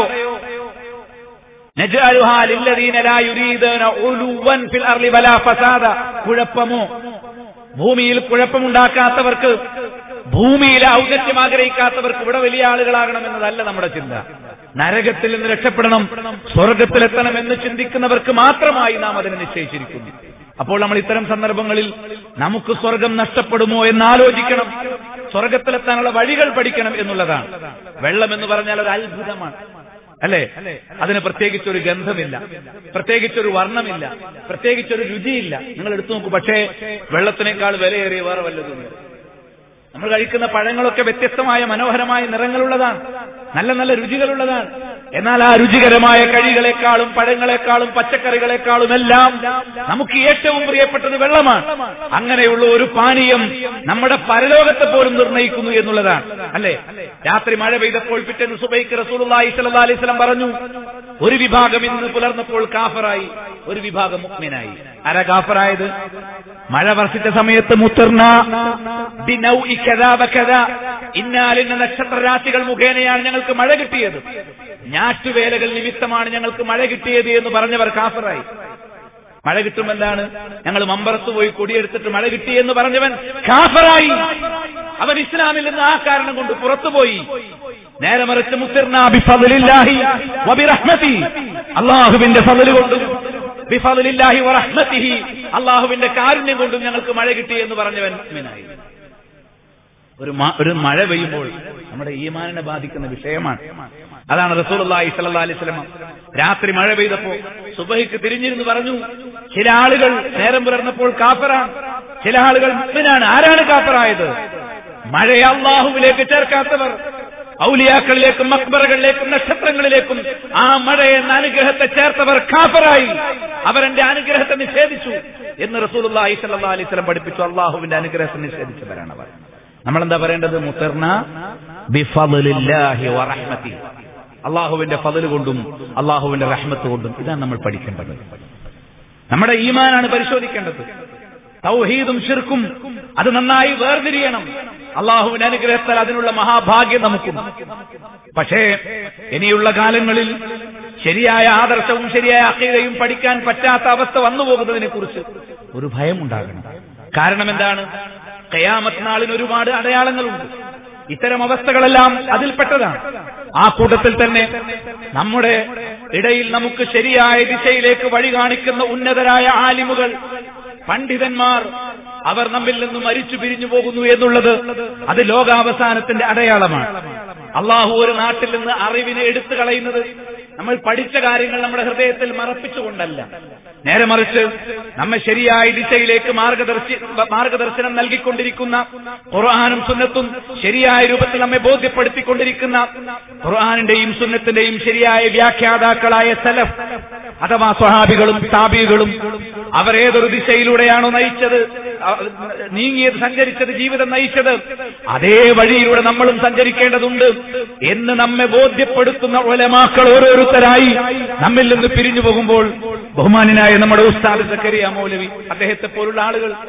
നജഅലുഹാ ലില്ലദീന ലാ യുരീദൂന ഉലുവൻ ഫിൽ അർളി വലാ ഫസാദ കുഴപ്പമോ ഭൂമിയിൽ കുഴപ്പമുണ്ടാക്കാത്തവർക്ക് ഭൂമിയിലെ ഔന്നത്യം ആഗ്രഹിക്കാത്തവർക്ക് ഇവിടെ വലിയ ആളുകളാകണം എന്നതല്ല നമ്മുടെ ചിന്ത നരകത്തിൽ നിന്ന് രക്ഷപ്പെടണം സ്വർഗത്തിലെത്തണം എന്ന് ചിന്തിക്കുന്നവർക്ക് മാത്രമായി നാം അതിനെ നിശ്ചയിച്ചിരിക്കുന്നു അപ്പോൾ നമ്മൾ ഇത്തരം സന്ദർഭങ്ങളിൽ നമുക്ക് സ്വർഗം നഷ്ടപ്പെടുമോ എന്ന് ആലോചിക്കണം സ്വർഗത്തിലെത്താനുള്ള വഴികൾ പഠിക്കണം എന്നുള്ളതാണ് വെള്ളം എന്ന് പറഞ്ഞാൽ ഒരു അത്ഭുതമാണ് അല്ലേ അതിന് പ്രത്യേകിച്ചൊരു ഗന്ധമില്ല പ്രത്യേകിച്ചൊരു വർണ്ണമില്ല പ്രത്യേകിച്ചൊരു രുചിയില്ല നിങ്ങൾ എടുത്തു നോക്കൂ പക്ഷേ വെള്ളത്തിനേക്കാൾ വിലയേറിയ വേറെ വല്ലതുമില്ല നമ്മൾ കഴിക്കുന്ന പഴങ്ങളൊക്കെ വ്യത്യസ്തമായ മനോഹരമായ നിറങ്ങളുള്ളതാണ് നല്ല നല്ല രുചികളുള്ളതാണ് എന്നാൽ ആ രുചികരമായ കഴികളെക്കാളും പഴങ്ങളെക്കാളും പച്ചക്കറികളെക്കാളും എല്ലാം നമുക്ക് ഏറ്റവും പ്രിയപ്പെട്ടത് വെള്ളമാണ് അങ്ങനെയുള്ള ഒരു പാനീയം നമ്മുടെ പരലോകത്തെ പോലും നിർണ്ണയിക്കുന്നു എന്നുള്ളതാണ് അല്ലേ രാത്രി മഴ പെയ്തപ്പോൾ പിറ്റേന്ന് സുബൈക്ക് റസൂലുള്ളാഹി സ്വല്ലല്ലാഹി അലൈഹി വസല്ലം പറഞ്ഞു ഒരു വിഭാഗം ഇന്ന് പുലർന്നപ്പോൾ കാഫറായി ഒരു വിഭാഗം മുക്മിനായി ആരാ കാഫറായത് മഴ വർഷിച്ച സമയത്ത് മുത്തർന ബിനൗഇ കദാ വകദാ ഇന്നാലിന്ന നക്ഷത്ര രാശികൾ മുഖേനയാണ് ഞങ്ങൾക്ക് മഴ കിട്ടിയത് ഞാറ്റുവേലകൾ നിമിത്തമാണ് ഞങ്ങൾക്ക് മഴ കിട്ടിയത് എന്ന് പറഞ്ഞവർ കാഫറായി മഴ കിട്ടുമെന്താണ് ഞങ്ങൾ മമ്പറത്ത് പോയി കൊടിയെടുത്തിട്ട് മഴ കിട്ടിയെന്ന് പറഞ്ഞവൻ കാഫറായി അവൻ ഇസ്ലാമിൽ നിന്ന് ആ കാരണം കൊണ്ട് പുറത്തുപോയി നേരെ മറിച്ച് മുത്തിർനാ ബിഫളില്ലാഹി വബിറഹ്മതി അള്ളാഹുവിന്റെ ഫضل കൊണ്ടും ബിഫളില്ലാഹി വറഹ്മതിഹി അള്ളാഹുവിന്റെ കാരുണ്യം കൊണ്ടും ഞങ്ങൾക്ക് മഴ കിട്ടി എന്ന് പറഞ്ഞവൻ മുഅ്മിനായി ഒരു മ- ഒരു മഴ പെയ്യുമ്പോൾ നമ്മുടെ ഈമാനിനെ ബാധിക്കുന്ന വിഷയമാണ് അതാണ് റസൂലുള്ളാഹി സ്വല്ലല്ലാഹി അലൈഹി വസല്ലം രാത്രി മഴ പെയ്തപ്പോ സുബഹിക്ക് തിരിഞ്ഞിരുന്ന് പറഞ്ഞു ചില ആളുകൾ നേരം പുലർന്നപ്പോൾ കാഫറാണ് ചില ആളുകൾ മുഅ്മിനാണ് ആരാണ് കാഫറായത് മഴയെ അള്ളാഹുവിലേക്ക് ചേർക്കാത്തവർ ഔലിയാക്കളിലേക്കും മക്ബറകളിലേക്കും നക്ഷത്രങ്ങളിലേക്കും ആ മഴ എന്ന അനുഗ്രഹത്തെ ചേർത്തവർ കാഫറായി അവരെന്റെ അനുഗ്രഹത്തെ നിഷേധിച്ചു എന്ന് റസൂലുള്ളാഹി സ്വല്ലല്ലാഹി അലൈഹി വസല്ലം പഠിപ്പിച്ചു അള്ളാഹുവിന്റെ അനുഗ്രഹത്തെ നിഷേധിച്ചവരാണ് അവർ നമ്മളെന്താ പറയേണ്ടത് മുത്തർന ബിഫളില്ലാഹി വറഹ്മതി അള്ളാഹുവിന്റെ ഫضل കൊണ്ടും അള്ളാഹുവിന്റെ റഹ്മത്ത് കൊണ്ടും ഇതാണ് നമ്മൾ പഠിക്കേണ്ടത് നമ്മുടെ ഈമാനാണ് പരിശോധിക്കേണ്ടത് തൗഹീദും ഷിർക്കും അത് നന്നായി വേർതിരിയണം അള്ളാഹുവിന്റെ അനുഗ്രഹത്താൽ അതിനുള്ള മഹാഭാഗ്യം നമുക്കും പക്ഷേ ഇനിയുള്ള കാലങ്ങളിൽ ശരിയായ ആദർശവും ശരിയായ അക്കീതയും പഠിക്കാൻ പറ്റാത്ത അവസ്ഥ വന്നു പോകുന്നതിനെ കുറിച്ച് ഒരു ഭയം ഉണ്ടാകണം കാരണം എന്താണ് കയാമത്ത് നാളിന് ഒരുപാട് അടയാളങ്ങളുണ്ട് ഇത്തരം അവസ്ഥകളെല്ലാം അതിൽപ്പെട്ടതാണ് ആ കൂട്ടത്തിൽ തന്നെ നമ്മുടെ ഇടയിൽ നമുക്ക് ശരിയായ ദിശയിലേക്ക് വഴി കാണിക്കുന്ന ഉന്നതരായ ആലിമുകൾ പണ്ഡിതന്മാർ അവർ നമ്മിൽ നിന്ന് മരിച്ചു പിരിഞ്ഞു പോകുന്നു എന്നുള്ളത് അത് ലോകാവസാനത്തിന്റെ അടയാളമാണ് അള്ളാഹു ഒരു നാട്ടിൽ നിന്ന് അറിവിനെ എടുത്തു കളയുന്നത് നമ്മൾ പഠിച്ച കാര്യങ്ങൾ നമ്മുടെ ഹൃദയത്തിൽ മറപ്പിച്ചുകൊണ്ടല്ല നേരെ മറിച്ച് നമ്മെ ശരിയായ ദിശയിലേക്ക് മാർഗദർശി മാർഗദർശനം നൽകിക്കൊണ്ടിരിക്കുന്ന ഖുർആാനും സുന്നത്തും ശരിയായ രൂപത്തിൽ നമ്മെ ബോധ്യപ്പെടുത്തിക്കൊണ്ടിരിക്കുന്ന ഖുർആാനിന്റെയും സുന്നത്തിന്റെയും ശരിയായ വ്യാഖ്യാതാക്കളായ സലഫ് അഥവാ സ്വഹാബികളും താബികളും അവർ ഏതൊരു ദിശയിലൂടെയാണോ നയിച്ചത് അ- നീങ്ങിയത് സഞ്ചരിച്ചത് ജീവിതം നയിച്ചത് അതേ വഴിയിലൂടെ നമ്മളും സഞ്ചരിക്കേണ്ടതുണ്ട് എന്ന് നമ്മെ ബോധ്യപ്പെടുത്തുന്ന ഒലമാക്കൾ ഓരോരുത്തരായി നമ്മിൽ നിന്ന് പിരിഞ്ഞു പോകുമ്പോൾ ബഹുമാനായ നമ്മുടെ ഉസ്താദ് സക്കരിയ മൗലവി അദ്ദേഹത്തെ പോലുള്ള ആളുകൾ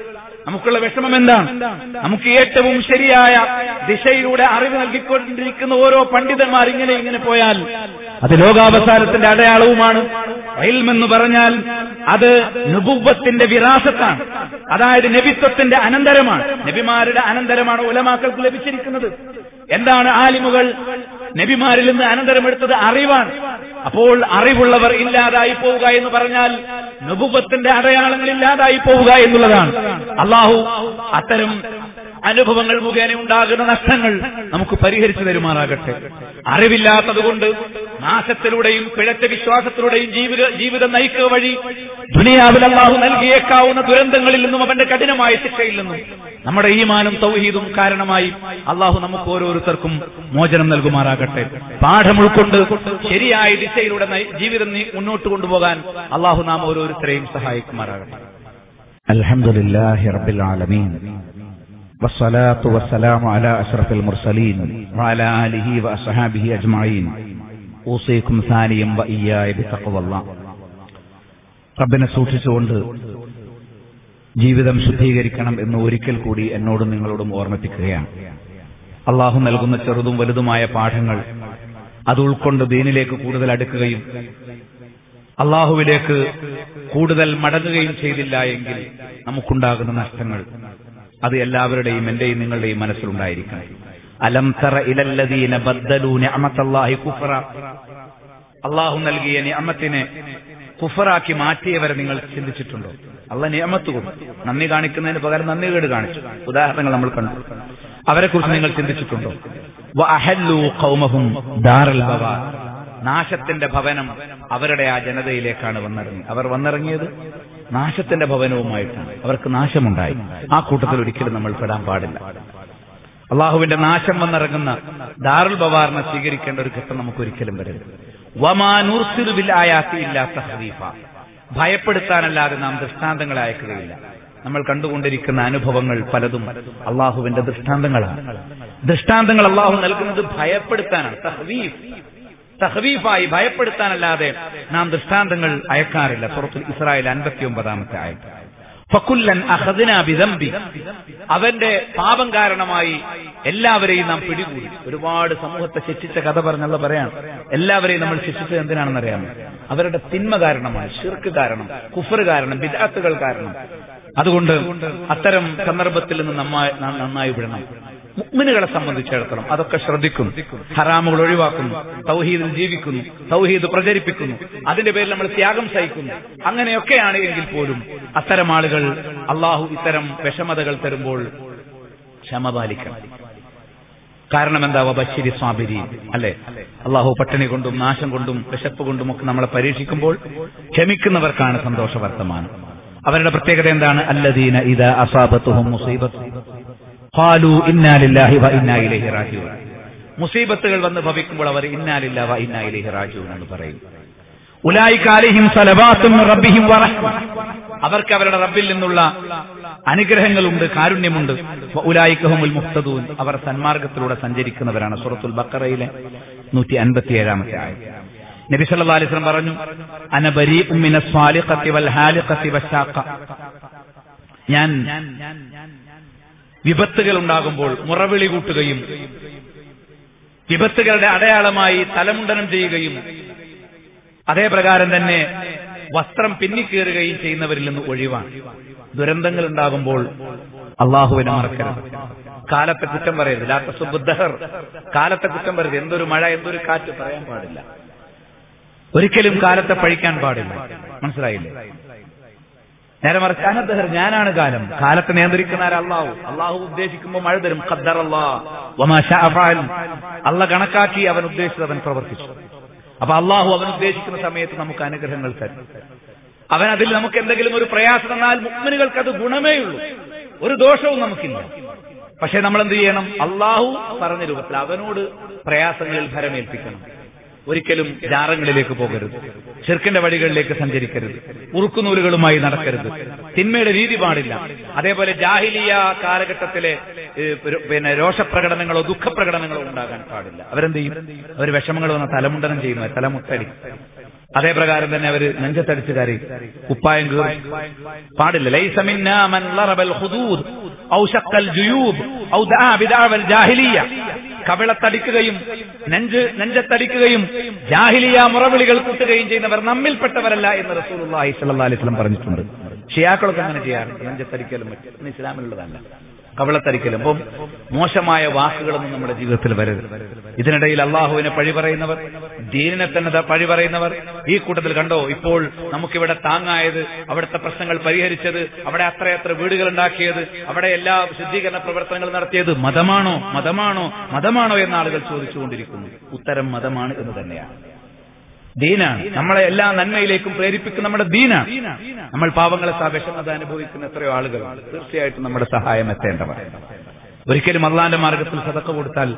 നമുക്കുള്ള വിഷമം എന്താണ് നമുക്ക് ഏറ്റവും ശരിയായ ദിശയിലൂടെ അറിവ് നൽകിക്കൊണ്ടിരിക്കുന്ന ഓരോ പണ്ഡിതന്മാർ ഇങ്ങനെ ഇങ്ങനെ പോയാൽ അത് ലോകാവസാനത്തിന്റെ അടയാളവുമാണ് എന്ന് പറഞ്ഞാൽ അത് നുബുവത്തിന്റെ വിരാസത്താണ് അതായത് നബിത്വത്തിന്റെ അനന്തരമാണ് നബിമാരുടെ അനന്തരമാണ് ഉലമാക്കൾക്ക് ലഭിച്ചിരിക്കുന്നത് എന്താണ് ആലിമുകൾ നബിമാരിൽ നിന്ന് അനന്തരമെടുത്തത് അറിവാണ് അപ്പോൾ അറിവുള്ളവർ ഇല്ലാതായി പോവുക എന്ന് പറഞ്ഞാൽ നുബുവത്തിന്റെ അടയാളങ്ങൾ ഇല്ലാതായി പോവുക എന്നുള്ളതാണ് അള്ളാഹു അത്തരം അനുഭവങ്ങൾ മുഖേന ഉണ്ടാകുന്ന നഷ്ടങ്ങൾ നമുക്ക് പരിഹരിച്ചു തരുമാറാകട്ടെ അറിവില്ലാത്തതുകൊണ്ട് നാശത്തിലൂടെയും പിഴച്ച വിശ്വാസത്തിലൂടെയും ജീവിത ജീവിതം നയിക്കുക വഴി ദുനിയാവിൽ അള്ളാഹു നൽകിയേക്കാവുന്ന ദുരന്തങ്ങളിൽ നിന്നും അവന്റെ കഠിനമായ ശിക്ഷയിൽ നിന്നും നമ്മുടെ ഈമാനും തൗഹീദും കാരണമായി അള്ളാഹു നമുക്ക് ഓരോരുത്തർക്കും മോചനം നൽകുമാറാകട്ടെ പാഠം ഉൾക്കൊണ്ട് ശരിയായ ദിശയിലൂടെ നയി- ജീവിതം നീ മുന്നോട്ട് കൊണ്ടുപോകാൻ അള്ളാഹു നാം ഓരോരുത്തരെയും സഹായിക്കുമാറാകട്ടെ الحمد لله رب العالمين والصلاة والسلام على أشرف المرسلين وعلى آله وأصحابه أجمعين أوصيكم ثانيا وإياي بتقوى الله റബ്ബിനെ സൂക്ഷിച്ചുകൊണ്ട് ജീവിതം ശുദ്ധീകരിക്കണം എന്ന് ഒരിക്കൽ കൂടി എന്നോടും നിങ്ങളോടും ഓർമ്മിപ്പിക്കുകയാണ് അള്ളാഹു നൽകുന്ന ചെറുതും വലുതുമായ പാഠങ്ങൾ അത് ഉൾക്കൊണ്ട് ദീനിലേക്ക് കൂടുതൽ അടുക്കുകയും അള്ളാഹുവിലേക്ക് കൂടുതൽ മടങ്ങുകയും ചെയ്തില്ല എങ്കിൽ നമുക്കുണ്ടാകുന്ന നഷ്ടങ്ങൾ അത് എല്ലാവരുടെയും എന്റെയും നിങ്ങളുടെയും മനസ്സിലുണ്ടായിരിക്കണം അലം തറ ഇലല്ലദീന ബദ്ദലൂ നിഅമത്തല്ലാഹി കുഫറ അള്ളാഹു നൽകിയ നിയമത്തിനെ കുഫറാക്കി മാറ്റിയവരെ നിങ്ങൾ ചിന്തിച്ചിട്ടുണ്ടോ അല്ല നിയമത്ത് കൊടുത്തു നന്ദി കാണിക്കുന്നതിന് പകരം നന്ദി കേട് കാണിച്ചു ഉദാഹരണങ്ങൾ നമ്മൾ കണ്ടു അവരെ കുറിച്ച് നിങ്ങൾ ചിന്തിച്ചിട്ടുണ്ടോ വഅഹല്ലൂ ഖൗമഹും ദാറൽ ബവാർ നാശത്തിന്റെ ഭവനം അവരുടെ ആ ജനതയിലേക്കാണ് വന്നിറങ്ങി അവർ വന്നിറങ്ങിയത് നാശത്തിന്റെ ഭവനവുമായിട്ടാണ് അവർക്ക് നാശമുണ്ടായി ആ കൂട്ടത്തിൽ ഒരിക്കലും നമ്മൾ പെടാൻ പാടില്ല അള്ളാഹുവിന്റെ നാശം വന്നിറങ്ങുന്ന ദാറുൽ ബവാറിനെ സ്വീകരിക്കേണ്ട ഒരു ഘട്ടം നമുക്ക് ഒരിക്കലും വരരുത് വമാനൂർസിറുവില്ലായാത്തിയില്ലാത്ത ഹരീഫ ഭയപ്പെടുത്താനല്ലാതെ നാം ദൃഷ്ടാന്തങ്ങളെ അയക്കുകയില്ല നമ്മൾ കണ്ടുകൊണ്ടിരിക്കുന്ന അനുഭവങ്ങൾ പലതും അള്ളാഹുവിന്റെ ദൃഷ്ടാന്തങ്ങളാണ് ദൃഷ്ടാന്തങ്ങൾ അള്ളാഹു നൽകുന്നത് ഭയപ്പെടുത്താനാണ് തഹ്വീഫ് തഹ്വീഫായി ഭയപ്പെടുത്താനല്ലാതെ നാം ദൃഷ്ടാന്തങ്ങൾ അയക്കാറില്ല സുറത്തുൽ ഇസ്രായേൽ അൻപത്തി ഒമ്പതാമത്തെ ആയത് ഫക്കുല്ലൻ അഹദിന ബിദംബി അവന്റെ പാപം കാരണമായി എല്ലാവരെയും നാം പിടികൂടി ഒരുപാട് സമൂഹത്തെ ശിക്ഷിച്ച കഥ പറഞ്ഞുള്ള പറയാണ് എല്ലാവരെയും നമ്മൾ ശിക്ഷിച്ചത് എന്തിനാണെന്ന് അറിയാമോ അവരുടെ തിന്മ കാരണമാണ് ഷിർക്ക് കാരണം കുഫർ കാരണം വിദാത്തുകൾ കാരണം അതുകൊണ്ട് അത്തരം സന്ദർഭത്തിൽ നിന്ന് നന്നായി നാം നന്നായി വിടണം മുഗ്മിനുകളെ സംബന്ധിച്ചിടത്തോളം അതൊക്കെ ശ്രദ്ധിക്കുന്നു ഹറാമുകൾ ഒഴിവാക്കുന്നു തൗഹീദിൽ ജീവിക്കുന്നു തൗഹീദ് പ്രചരിപ്പിക്കുന്നു അതിന്റെ പേരിൽ നമ്മൾ ത്യാഗം സഹിക്കുന്നു അങ്ങനെയൊക്കെയാണ് എങ്കിൽ പോലും അത്തരം ആളുകൾ അള്ളാഹു ഇത്തരം വിഷമതകൾ തരുമ്പോൾ ക്ഷമ പാലിക്കണം കാരണം എന്താ ബശിരി സ്വാബിരി അല്ലെ അള്ളാഹു പട്ടിണി കൊണ്ടും നാശം കൊണ്ടും വിശപ്പ് കൊണ്ടും ഒക്കെ നമ്മളെ പരീക്ഷിക്കുമ്പോൾ ക്ഷമിക്കുന്നവർക്കാണ് സന്തോഷ വർത്തമാനം അവരുടെ പ്രത്യേകത എന്താണ് അല്ലദീന ഇത അസാബത്തുഹും മുസീബത്ത് ഖാലു ഇന്നാ ലില്ലാഹി വ ഇന്നാ ഇലൈഹി റാജിഊൻ മുസീബത്തുകൾ വന്ന് ഭവിക്കുമ്പോൾ അവർ ഇന്നാ ലില്ലാഹി വ ഇന്നാ ഇലൈഹി റാജിഊൻ എന്ന് പറയും ഉലായിക അലൈഹിം സലവാത്തും മിർ റബ്ബിഹിം വറഹ്മ അവർക്ക് അവരുടെ റബ്ബിൽ നിന്നുള്ള അനുഗ്രഹങ്ങളുണ്ട് കാരുണ്യമുണ്ട് വ ഉലായികഹുമുൽ മുഹ്തദൂൻ അവർ സന്മാർഗത്തിലൂടെ സഞ്ചരിക്കുന്നവരാണ് സൂറത്തുൽ ബഖറയിലെ നൂറ്റി അൻപത്തിയേഴാമത്തെ ആയത് നബി സല്ലല്ലാഹു അലൈഹി വസല്ലം പറഞ്ഞു അന ബരീഉം മിനസ് സ്വാലിഖത്തി വൽ ഹാലിഖത്തി വശാഖ ഞാൻ വിപത്തുകൾ ഉണ്ടാകുമ്പോൾ മുറവിളി കൂട്ടുകയും വിപത്തുകളുടെ അടയാളമായി തലമുണ്ടനം ചെയ്യുകയും അതേ പ്രകാരം തന്നെ വസ്ത്രം പിന്നിക്കേറുകയും ചെയ്യുന്നവരിൽ നിന്ന് ഒഴിവാണ് ദുരന്തങ്ങൾ ഉണ്ടാകുമ്പോൾ അള്ളാഹുവിനെ മറക്കരുത് കാലത്തെ കുറ്റം പറയരുത് ലാത്ത സുബുദ്ധഹർ കാലത്തെ കുറ്റം പറയരുത് എന്തൊരു മഴ എന്തൊരു കാറ്റ് പറയാൻ പാടില്ല ഒരിക്കലും കാലത്തെ പഴിക്കാൻ പാടില്ല മനസ്സിലായില്ലേ നേരെ മറിച്ച് അനദഹർ ഞാനാണ് കാലം കാലത്തെ നിയന്ത്രിക്കുന്ന ആരാ അള്ളാഹു അള്ളാഹു ഉദ്ദേശിക്കുമ്പോൾ മഴ തരും ഖദ്ദർ അല്ല കണക്കാക്കി അവൻ ഉദ്ദേശിച്ചത് അവൻ പ്രവർത്തിച്ചു അപ്പൊ അള്ളാഹു അവൻ ഉദ്ദേശിക്കുന്ന സമയത്ത് നമുക്ക് അനുഗ്രഹങ്ങൾ തരും അവൻ അതിൽ നമുക്ക് എന്തെങ്കിലും ഒരു പ്രയാസം തന്നാൽ മുക്മിനുകൾക്ക് അത് ഗുണമേ ഉള്ളൂ ഒരു ദോഷവും നമുക്കില്ല പക്ഷെ നമ്മൾ എന്ത് ചെയ്യണം അള്ളാഹു പറഞ്ഞ രൂപത്തിൽ അവനോട് പ്രയാസങ്ങളിൽ ഫലമേൽപ്പിക്കണം ഒരിക്കലും ജാറങ്ങളിലേക്ക് പോകരുത് ചെറുക്കിന്റെ വഴികളിലേക്ക് സഞ്ചരിക്കരുത് ഉറുക്കുനൂലുകളുമായി നടക്കരുത് തിന്മയുടെ രീതി പാടില്ല അതേപോലെ ജാഹിലിയ കാലഘട്ടത്തിലെ ഏഹ്, ഒരു- പിന്നെ രോഷപ്രകടനങ്ങളോ ദുഃഖപ്രകടനങ്ങളോ ഉണ്ടാകാൻ പാടില്ല അവരെന്ത് ചെയ്യും അവർ വിഷമങ്ങൾ വന്ന തലമുണ്ടനം ചെയ്യുന്ന തലമുട്ടടി അതേ പ്രകാരം തന്നെ അവര് നെഞ്ചത്തടിച്ച് കരയും കുപ്പായം കീറും പാടില്ല ലൈസ മിന്നാ മൻ ലറബൽ ഖുദൂദ് ഔ ശഖൽ ജുയൂബ് ഔ ദആ ബിദഅവൽ ജാഹിലിയ്യ കവിളത്തടിക്കുകയും നെഞ്ച് നെഞ്ചത്തടിക്കുകയും ജാഹിലിയ മുറവിളികൾ കൂട്ടുകയും ചെയ്യുന്നവർ നമ്മിൽപ്പെട്ടവരല്ല എന്ന് റസൂലുള്ളാഹി സ്വല്ലല്ലാഹി അലൈഹി വസല്ലം പറഞ്ഞിട്ടുണ്ട് ഷിയാക്കളൊക്കെ അങ്ങനെ ചെയ്യാറുണ്ട് നെഞ്ചത്തടിക്കലും മറ്റും ഇന്ന് ഇസ്ലാമിലുള്ളതല്ല കവിളത്തടിക്കലും അപ്പം മോശമായ വാക്കുകളൊന്നും നമ്മുടെ ജീവിതത്തിൽ വരരുത് ഇതിനിടയിൽ അള്ളാഹുവിനെ പഴി പറയുന്നവർ ദീനിനെ തന്നെ ദ- പഴി പറയുന്നവർ ഈ കൂട്ടത്തിൽ കണ്ടോ ഇപ്പോൾ നമുക്കിവിടെ താങ്ങായത് അവിടുത്തെ പ്രശ്നങ്ങൾ പരിഹരിച്ചത് അവിടെ അത്രയത്ര വീടുകൾ ഉണ്ടാക്കിയത് അവിടെ എല്ലാ ശുദ്ധീകരണ പ്രവർത്തനങ്ങൾ നടത്തിയത് മതമാണോ മതമാണോ മതമാണോ എന്ന് ആളുകൾ ചോദിച്ചുകൊണ്ടിരിക്കുന്നു ഉത്തരം മതമാണ് എന്ന് തന്നെയാണ് ദീനാണ് നമ്മളെ എല്ലാ നന്മയിലേക്കും പ്രേരിപ്പിക്കുന്ന നമ്മുടെ ദീനാണ് നമ്മൾ പാവങ്ങളെ സഹ വിഷമത അനുഭവിക്കുന്ന എത്രയോ ആളുകളാണ് തീർച്ചയായിട്ടും നമ്മുടെ സഹായം എത്തേണ്ടവർ ഒരിക്കലും അള്ളാന്റെ മാർഗത്തിൽ സതക്ക കൊടുത്താൽ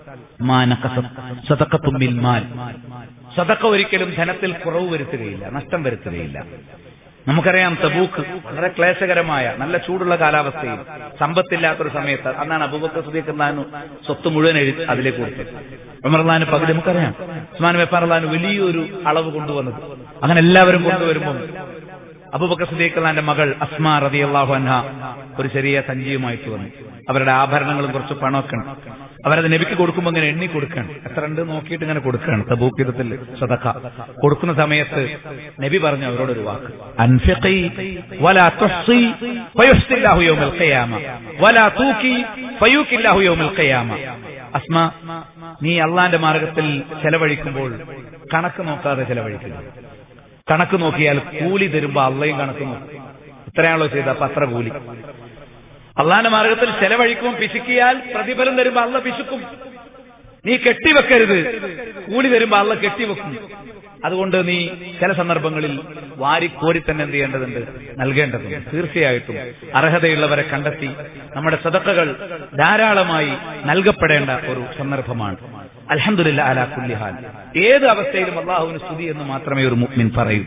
സതക്കത്തുമ്മിൽ മാൽ സതക്ക ഒരിക്കലും ധനത്തിൽ കുറവ് വരുത്തുകയില്ല നഷ്ടം വരുത്തുകയില്ല നമുക്കറിയാം തബൂക്ക് വളരെ ക്ലേശകരമായ നല്ല ചൂടുള്ള കാലാവസ്ഥയിൽ സമ്പത്തില്ലാത്തൊരു സമയത്ത് അന്നാണ് അബൂബക്കർ സുദീഖ് സ്വത്ത് മുഴുവൻ എഴുതി അതിലേക്ക് കൊടുത്തത് ഉമർലാന് പകുതി നമുക്കറിയാം ഉസ്മാൻ വെപ്പാർലാന് വലിയൊരു അളവ് കൊണ്ടുവന്നത് അങ്ങനെ എല്ലാവരും കൊണ്ടുവരുമ്പോൾ അബൂബക്കർ സുദീഖ് മകൾ അസ്മാ റതി അള്ളാഹു അൻഹ ഒരു ചെറിയ സഞ്ചിയുമായിട്ട് വന്നു അവരുടെ ആഭരണങ്ങളും കുറച്ച് പണമൊക്കെ ഉണ്ട് അവരത് നബിക്ക് കൊടുക്കുമ്പോൾ ഇങ്ങനെ എണ്ണി കൊടുക്കണം എത്ര ഉണ്ട് നോക്കിയിട്ട് ഇങ്ങനെ കൊടുക്കുകയാണ് തബൂക്കിതത്തിൽ സദക്ക കൊടുക്കുന്ന സമയത്ത് നബി പറഞ്ഞു അവരോടൊരു വാക്ക് അൻഫിഖി വലാ തുഹ്സി ഫയുഹ്സില്ലാഹു യൗമൽ ഖിയാമ വലാ തൂക്കി ഫയൂക്കില്ലാഹു യൗമൽ ഖിയാമ അസ്മ നീ അള്ളാന്റെ മാർഗത്തിൽ ചെലവഴിക്കുമ്പോൾ കണക്ക് നോക്കാതെ ചെലവഴിക്കുക കണക്ക് നോക്കിയാൽ കൂലി തരുമ്പോ അള്ളയും കണക്ക് നോക്കും ഇത്രയാണല്ലോ ചെയ്ത അപ്പൊ അത്ര കൂലി അള്ളാന്റെ മാർഗത്തിൽ ചെലവഴിക്കുമ്പോൾ പിശുക്കിയാൽ പ്രതിഫലം തരുമ്പോ അള്ള പിശുക്കും നീ കെട്ടിവെക്കരുത് കൂലി തരുമ്പോ അള്ള കെട്ടിവെക്കും അതുകൊണ്ട് നീ ചില സന്ദർഭങ്ങളിൽ വാരിക്കോരി തന്നെ എന്ത് ചെയ്യേണ്ടതുണ്ട് നൽകേണ്ടതുണ്ട് തീർച്ചയായിട്ടും അർഹതയുള്ളവരെ കണ്ടെത്തി നമ്മുടെ സദക്കകൾ ധാരാളമായി നൽകപ്പെടേണ്ട ഒരു സന്ദർഭമാണ് അലഹമുല്ല അലാ കുല്ലിഹാൽ ഏത് അവസ്ഥയിലും അള്ളാഹുവിന് സ്തുതി എന്ന് മാത്രമേ ഒരു മുഅ്മിൻ പറയൂ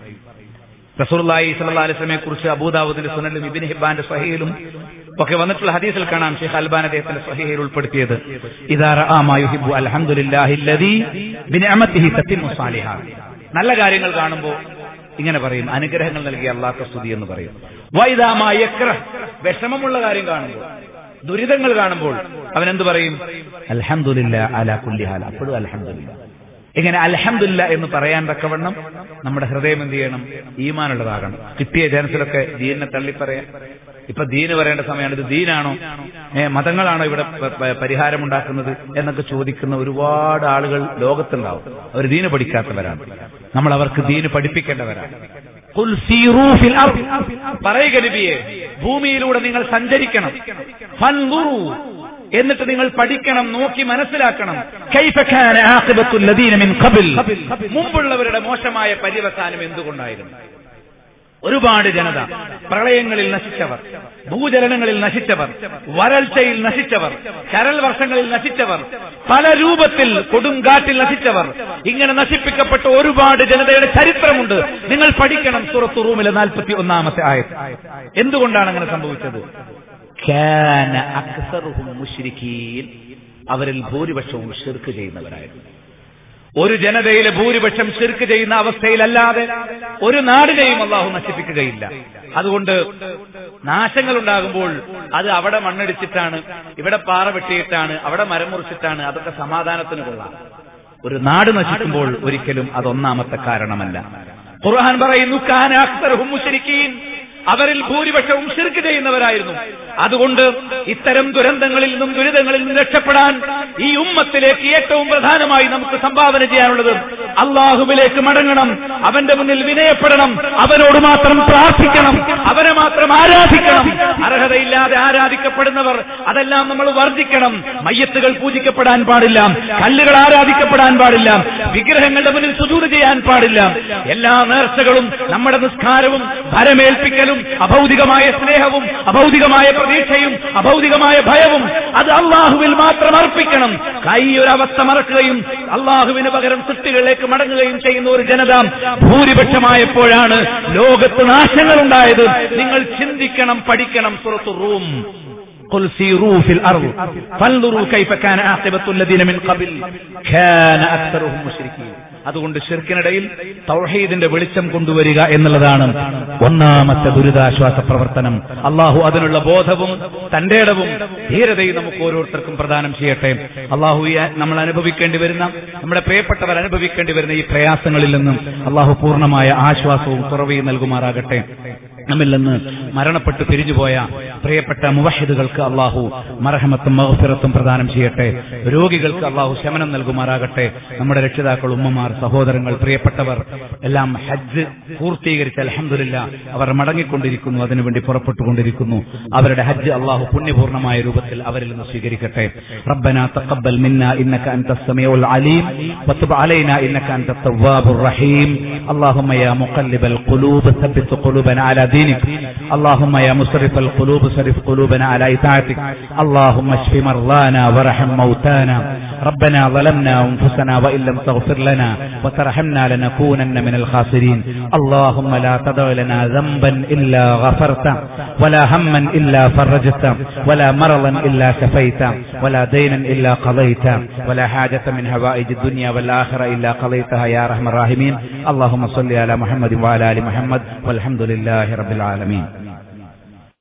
റസൂർലായി സല്ലാ അലിസ്ലമെ കുറിച്ച് അബൂദാബുദിന്റെ സുനലും ഇബിൻ ഹിബാന്റെ സഹയിലും ഒക്കെ വന്നിട്ടുള്ള ഹദീസിൽ കാണാം ഷെയ്ഖ് അൽബാൻ അദ്ദേഹത്തിന്റെ സഹിഹയിൽ ഉൾപ്പെടുത്തിയത് ഇതാറഹിബു അലഹമുല്ലാഹില്ലദീ ബിനിഅമത്തിഹി തത്തിമു സാലിഹാത്ത് നല്ല കാര്യങ്ങൾ കാണുമ്പോൾ ഇങ്ങനെ പറയും അനുഗ്രഹങ്ങൾ നൽകിയ അള്ളാഹ് സ്തുതി എന്ന് പറയും വൈദാമായ വിഷമമുള്ള കാര്യം കാണുമ്പോൾ ദുരിതങ്ങൾ കാണുമ്പോൾ അവൻ എന്ത് പറയും അൽഹംദുലില്ല അലാ കുല്ലിഹാൽ അപ്പോഴും അൽഹംദുലില്ല ഇങ്ങനെ അൽഹംദുലില്ല എന്ന് പറയാൻ തക്കവണ്ണം നമ്മുടെ ഹൃദയം എന്ത് ചെയ്യണം ഈമാനുള്ളതാകണം കിട്ടിയ ജനത്തിലൊക്കെ ദീനിനെ തള്ളിപ്പറയാൻ ഇപ്പൊ ദീന് പറയേണ്ട സമയമാണ് ഇത് ദീനാണോ ഏ മതങ്ങളാണോ ഇവിടെ പ- പ- പരിഹാരമുണ്ടാക്കുന്നത് എന്നൊക്കെ ചോദിക്കുന്ന ഒരുപാട് ആളുകൾ ലോകത്തുണ്ടാവും അവർ ദീന് പഠിക്കാത്തവരാണ് നമ്മൾ അവർക്ക് ദീന് പഠിപ്പിക്കേണ്ടവരാണ് ഖുൽ സീറൂ ഫിൽ അർദ്. പറയുക നബിയെ ഭൂമിയിലൂടെ നിങ്ങൾ സഞ്ചരിക്കണം ഫൻദുറൂ. എന്നിട്ട് നിങ്ങൾ പഠിക്കണം നോക്കി മനസ്സിലാക്കണം കൈഫ കാന ആഖിബത്തുൽ ലദീന മിൻ ഖബൽ മുമ്പുള്ളവരുടെ മോശമായ പര്യവസാനം എന്തുകൊണ്ടായിരുന്നു ഒരുപാട് ജനത പ്രളയങ്ങളിൽ നശിച്ചവർ ഭൂചലനങ്ങളിൽ നശിച്ചവർ വരൾച്ചയിൽ നശിച്ചവർ കരൽ വർഷങ്ങളിൽ നശിച്ചവർ പല രൂപത്തിൽ കൊടുങ്കാറ്റിൽ നശിച്ചവർ ഇങ്ങനെ നശിപ്പിക്കപ്പെട്ട ഒരുപാട് ജനതയുടെ ചരിത്രമുണ്ട് നിങ്ങൾ പഠിക്കണം സുറത്തു റൂമിലെ നാൽപ്പത്തി ഒന്നാമത്തെ ആയത് എന്തുകൊണ്ടാണ് അങ്ങനെ സംഭവിച്ചത് കാന അക്സറുഹും മുശ്രിക്കീൻ അവരിൽ ഭൂരിപക്ഷവും ഷിർക്ക് ചെയ്യുന്നവരായിരുന്നു ഒരു ജനതയിലെ ഭൂരിപക്ഷം ശിർക്ക് ചെയ്യുന്ന അവസ്ഥയിലല്ലാതെ ഒരു നാടിനെയും അള്ളാഹു നശിപ്പിക്കുകയില്ല അതുകൊണ്ട് നാശങ്ങൾ ഉണ്ടാകുമ്പോൾ അത് അവിടെ മണ്ണടിച്ചിട്ടാണ് ഇവിടെ പാറ വെട്ടിയിട്ടാണ് അവിടെ മരം മുറിച്ചിട്ടാണ് അതൊക്കെ സമാധാനത്തിന് കൊള്ളാം ഒരു നാട് നശിക്കുമ്പോൾ ഒരിക്കലും അതൊന്നാമത്തെ കാരണമല്ല ഖുർആൻ പറയുന്നു കാന അക്സറുഹും മുശ്രിക്കീൻ അവരിൽ ഭൂരിപക്ഷവും ശിർക്ക് ചെയ്യുന്നവരായിരുന്നു അതുകൊണ്ട് ഇത്തരം ദുരന്തങ്ങളിൽ നിന്നും ദുരിതങ്ങളിൽ നിന്നും രക്ഷപ്പെടാൻ ഈ ഉമ്മത്തിലേക്ക് ഏറ്റവും പ്രധാനമായി നമുക്ക് സംഭാവന ചെയ്യാനുള്ളത് അള്ളാഹുവിലേക്ക് മടങ്ങണം അവന്റെ മുന്നിൽ വിനയപ്പെടണം അവനോട് മാത്രം പ്രാർത്ഥിക്കണം അവനെ മാത്രം ആരാധിക്കണം അർഹതയില്ലാതെ ആരാധിക്കപ്പെടുന്നവർ അതെല്ലാം നമ്മൾ വർജിക്കണം മയ്യത്തുകൾ പൂജിക്കപ്പെടാൻ പാടില്ല കല്ലുകൾ ആരാധിക്കപ്പെടാൻ പാടില്ല വിഗ്രഹങ്ങളുടെ മുന്നിൽ സുജൂട് ചെയ്യാൻ പാടില്ല എല്ലാ നേർച്ചകളും നമ്മുടെ നിസ്കാരവും ഭരമേൽപ്പിക്കലും അഭൗതികമായ സ്നേഹവും അഭൗതികമായ പ്രതീക്ഷയും അഭൗതികമായ ഭയവും അത് അള്ളാഹുവിൽ മാത്രം അർപ്പിക്കണം കൈ ഒരവസ്ഥ മറക്കുകയും അള്ളാഹുവിന് പകരം സൃഷ്ടികളിലേക്ക് മടങ്ങുകയും ചെയ്യുന്ന ഒരു ജനത ഭൂരിപക്ഷമായപ്പോഴാണ് ലോകത്ത് നാശങ്ങൾ ഉണ്ടായത് നിങ്ങൾ ചിന്തിക്കണം പഠിക്കണം സുറത്തു റൂം قل سيروا في الأرض فانظروا كيف كان عاقبة الذين من قبل كان أكثرهم مشركين അതുകൊണ്ട് ഷിർക്കിനിടയിൽ തൗഹീദിന്റെ വെളിച്ചം കൊണ്ടുവരിക എന്നുള്ളതാണ് ഒന്നാമത്തെ ദുരിതാശ്വാസ പ്രവർത്തനം അള്ളാഹു അതിനുള്ള ബോധവും തന്റെ ഇടവും ധീരതയും നമുക്ക് ഓരോരുത്തർക്കും പ്രദാനം ചെയ്യട്ടെ അള്ളാഹു ഈ നമ്മൾ അനുഭവിക്കേണ്ടി വരുന്ന നമ്മുടെ പ്രിയപ്പെട്ടവർ അനുഭവിക്കേണ്ടി വരുന്ന ഈ പ്രയാസങ്ങളിൽ നിന്നും അള്ളാഹു പൂർണ്ണമായ ആശ്വാസവും കുറവയും നൽകുമാറാകട്ടെ നമ്മിൽ നിന്ന് മരണപ്പെട്ട് പിരിഞ്ഞുപോയ പ്രിയപ്പെട്ട മുവഹിദുകൾക്ക് അള്ളാഹു മറഹമത്തും മഹഫിറത്തും പ്രദാനം ചെയ്യട്ടെ രോഗികൾക്ക് അള്ളാഹു ശമനം നൽകുമാറാകട്ടെ നമ്മുടെ രക്ഷിതാക്കൾ ഉമ്മമാർ സഹോദരങ്ങൾ പ്രിയപ്പെട്ടവർ എല്ലാം ഹജ്ജ് പൂർത്തീകരിച്ച് അലഹമില്ല അവർ മടങ്ങിക്കൊണ്ടിരിക്കുന്നു അതിനുവേണ്ടി പുറപ്പെട്ടുകൊണ്ടിരിക്കുന്നു അവരുടെ ഹജ്ജ് അള്ളാഹു പുണ്യപൂർണ്ണമായ രൂപത്തിൽ അവരിൽ നിന്ന് സ്വീകരിക്കട്ടെ ربنا تقبل منا انك انت السميع العليم وتب علينا انك انت التواب الرحيم اللهم يا مقلب القلوب ثبت قلوبنا على دينك اللهم يا مصرف القلوب صرف قلوبنا على اطاعتك اللهم اشف مرضانا وارحم موتانا ربنا ظلمنا انفسنا وان لم تغفر لنا وترحمنا لنكونن من الخاسرين اللهم لا تدع لنا ذنبا الا غفرته ولا هما الا فرجته ولا مرضا الا شفيته ولا دينا الا قضيته ولا حاجه من هوائج الدنيا والاخره الا قضيتها يا ارحم الراحمين اللهم صل على محمد وعلى ال محمد والحمد لله رب العالمين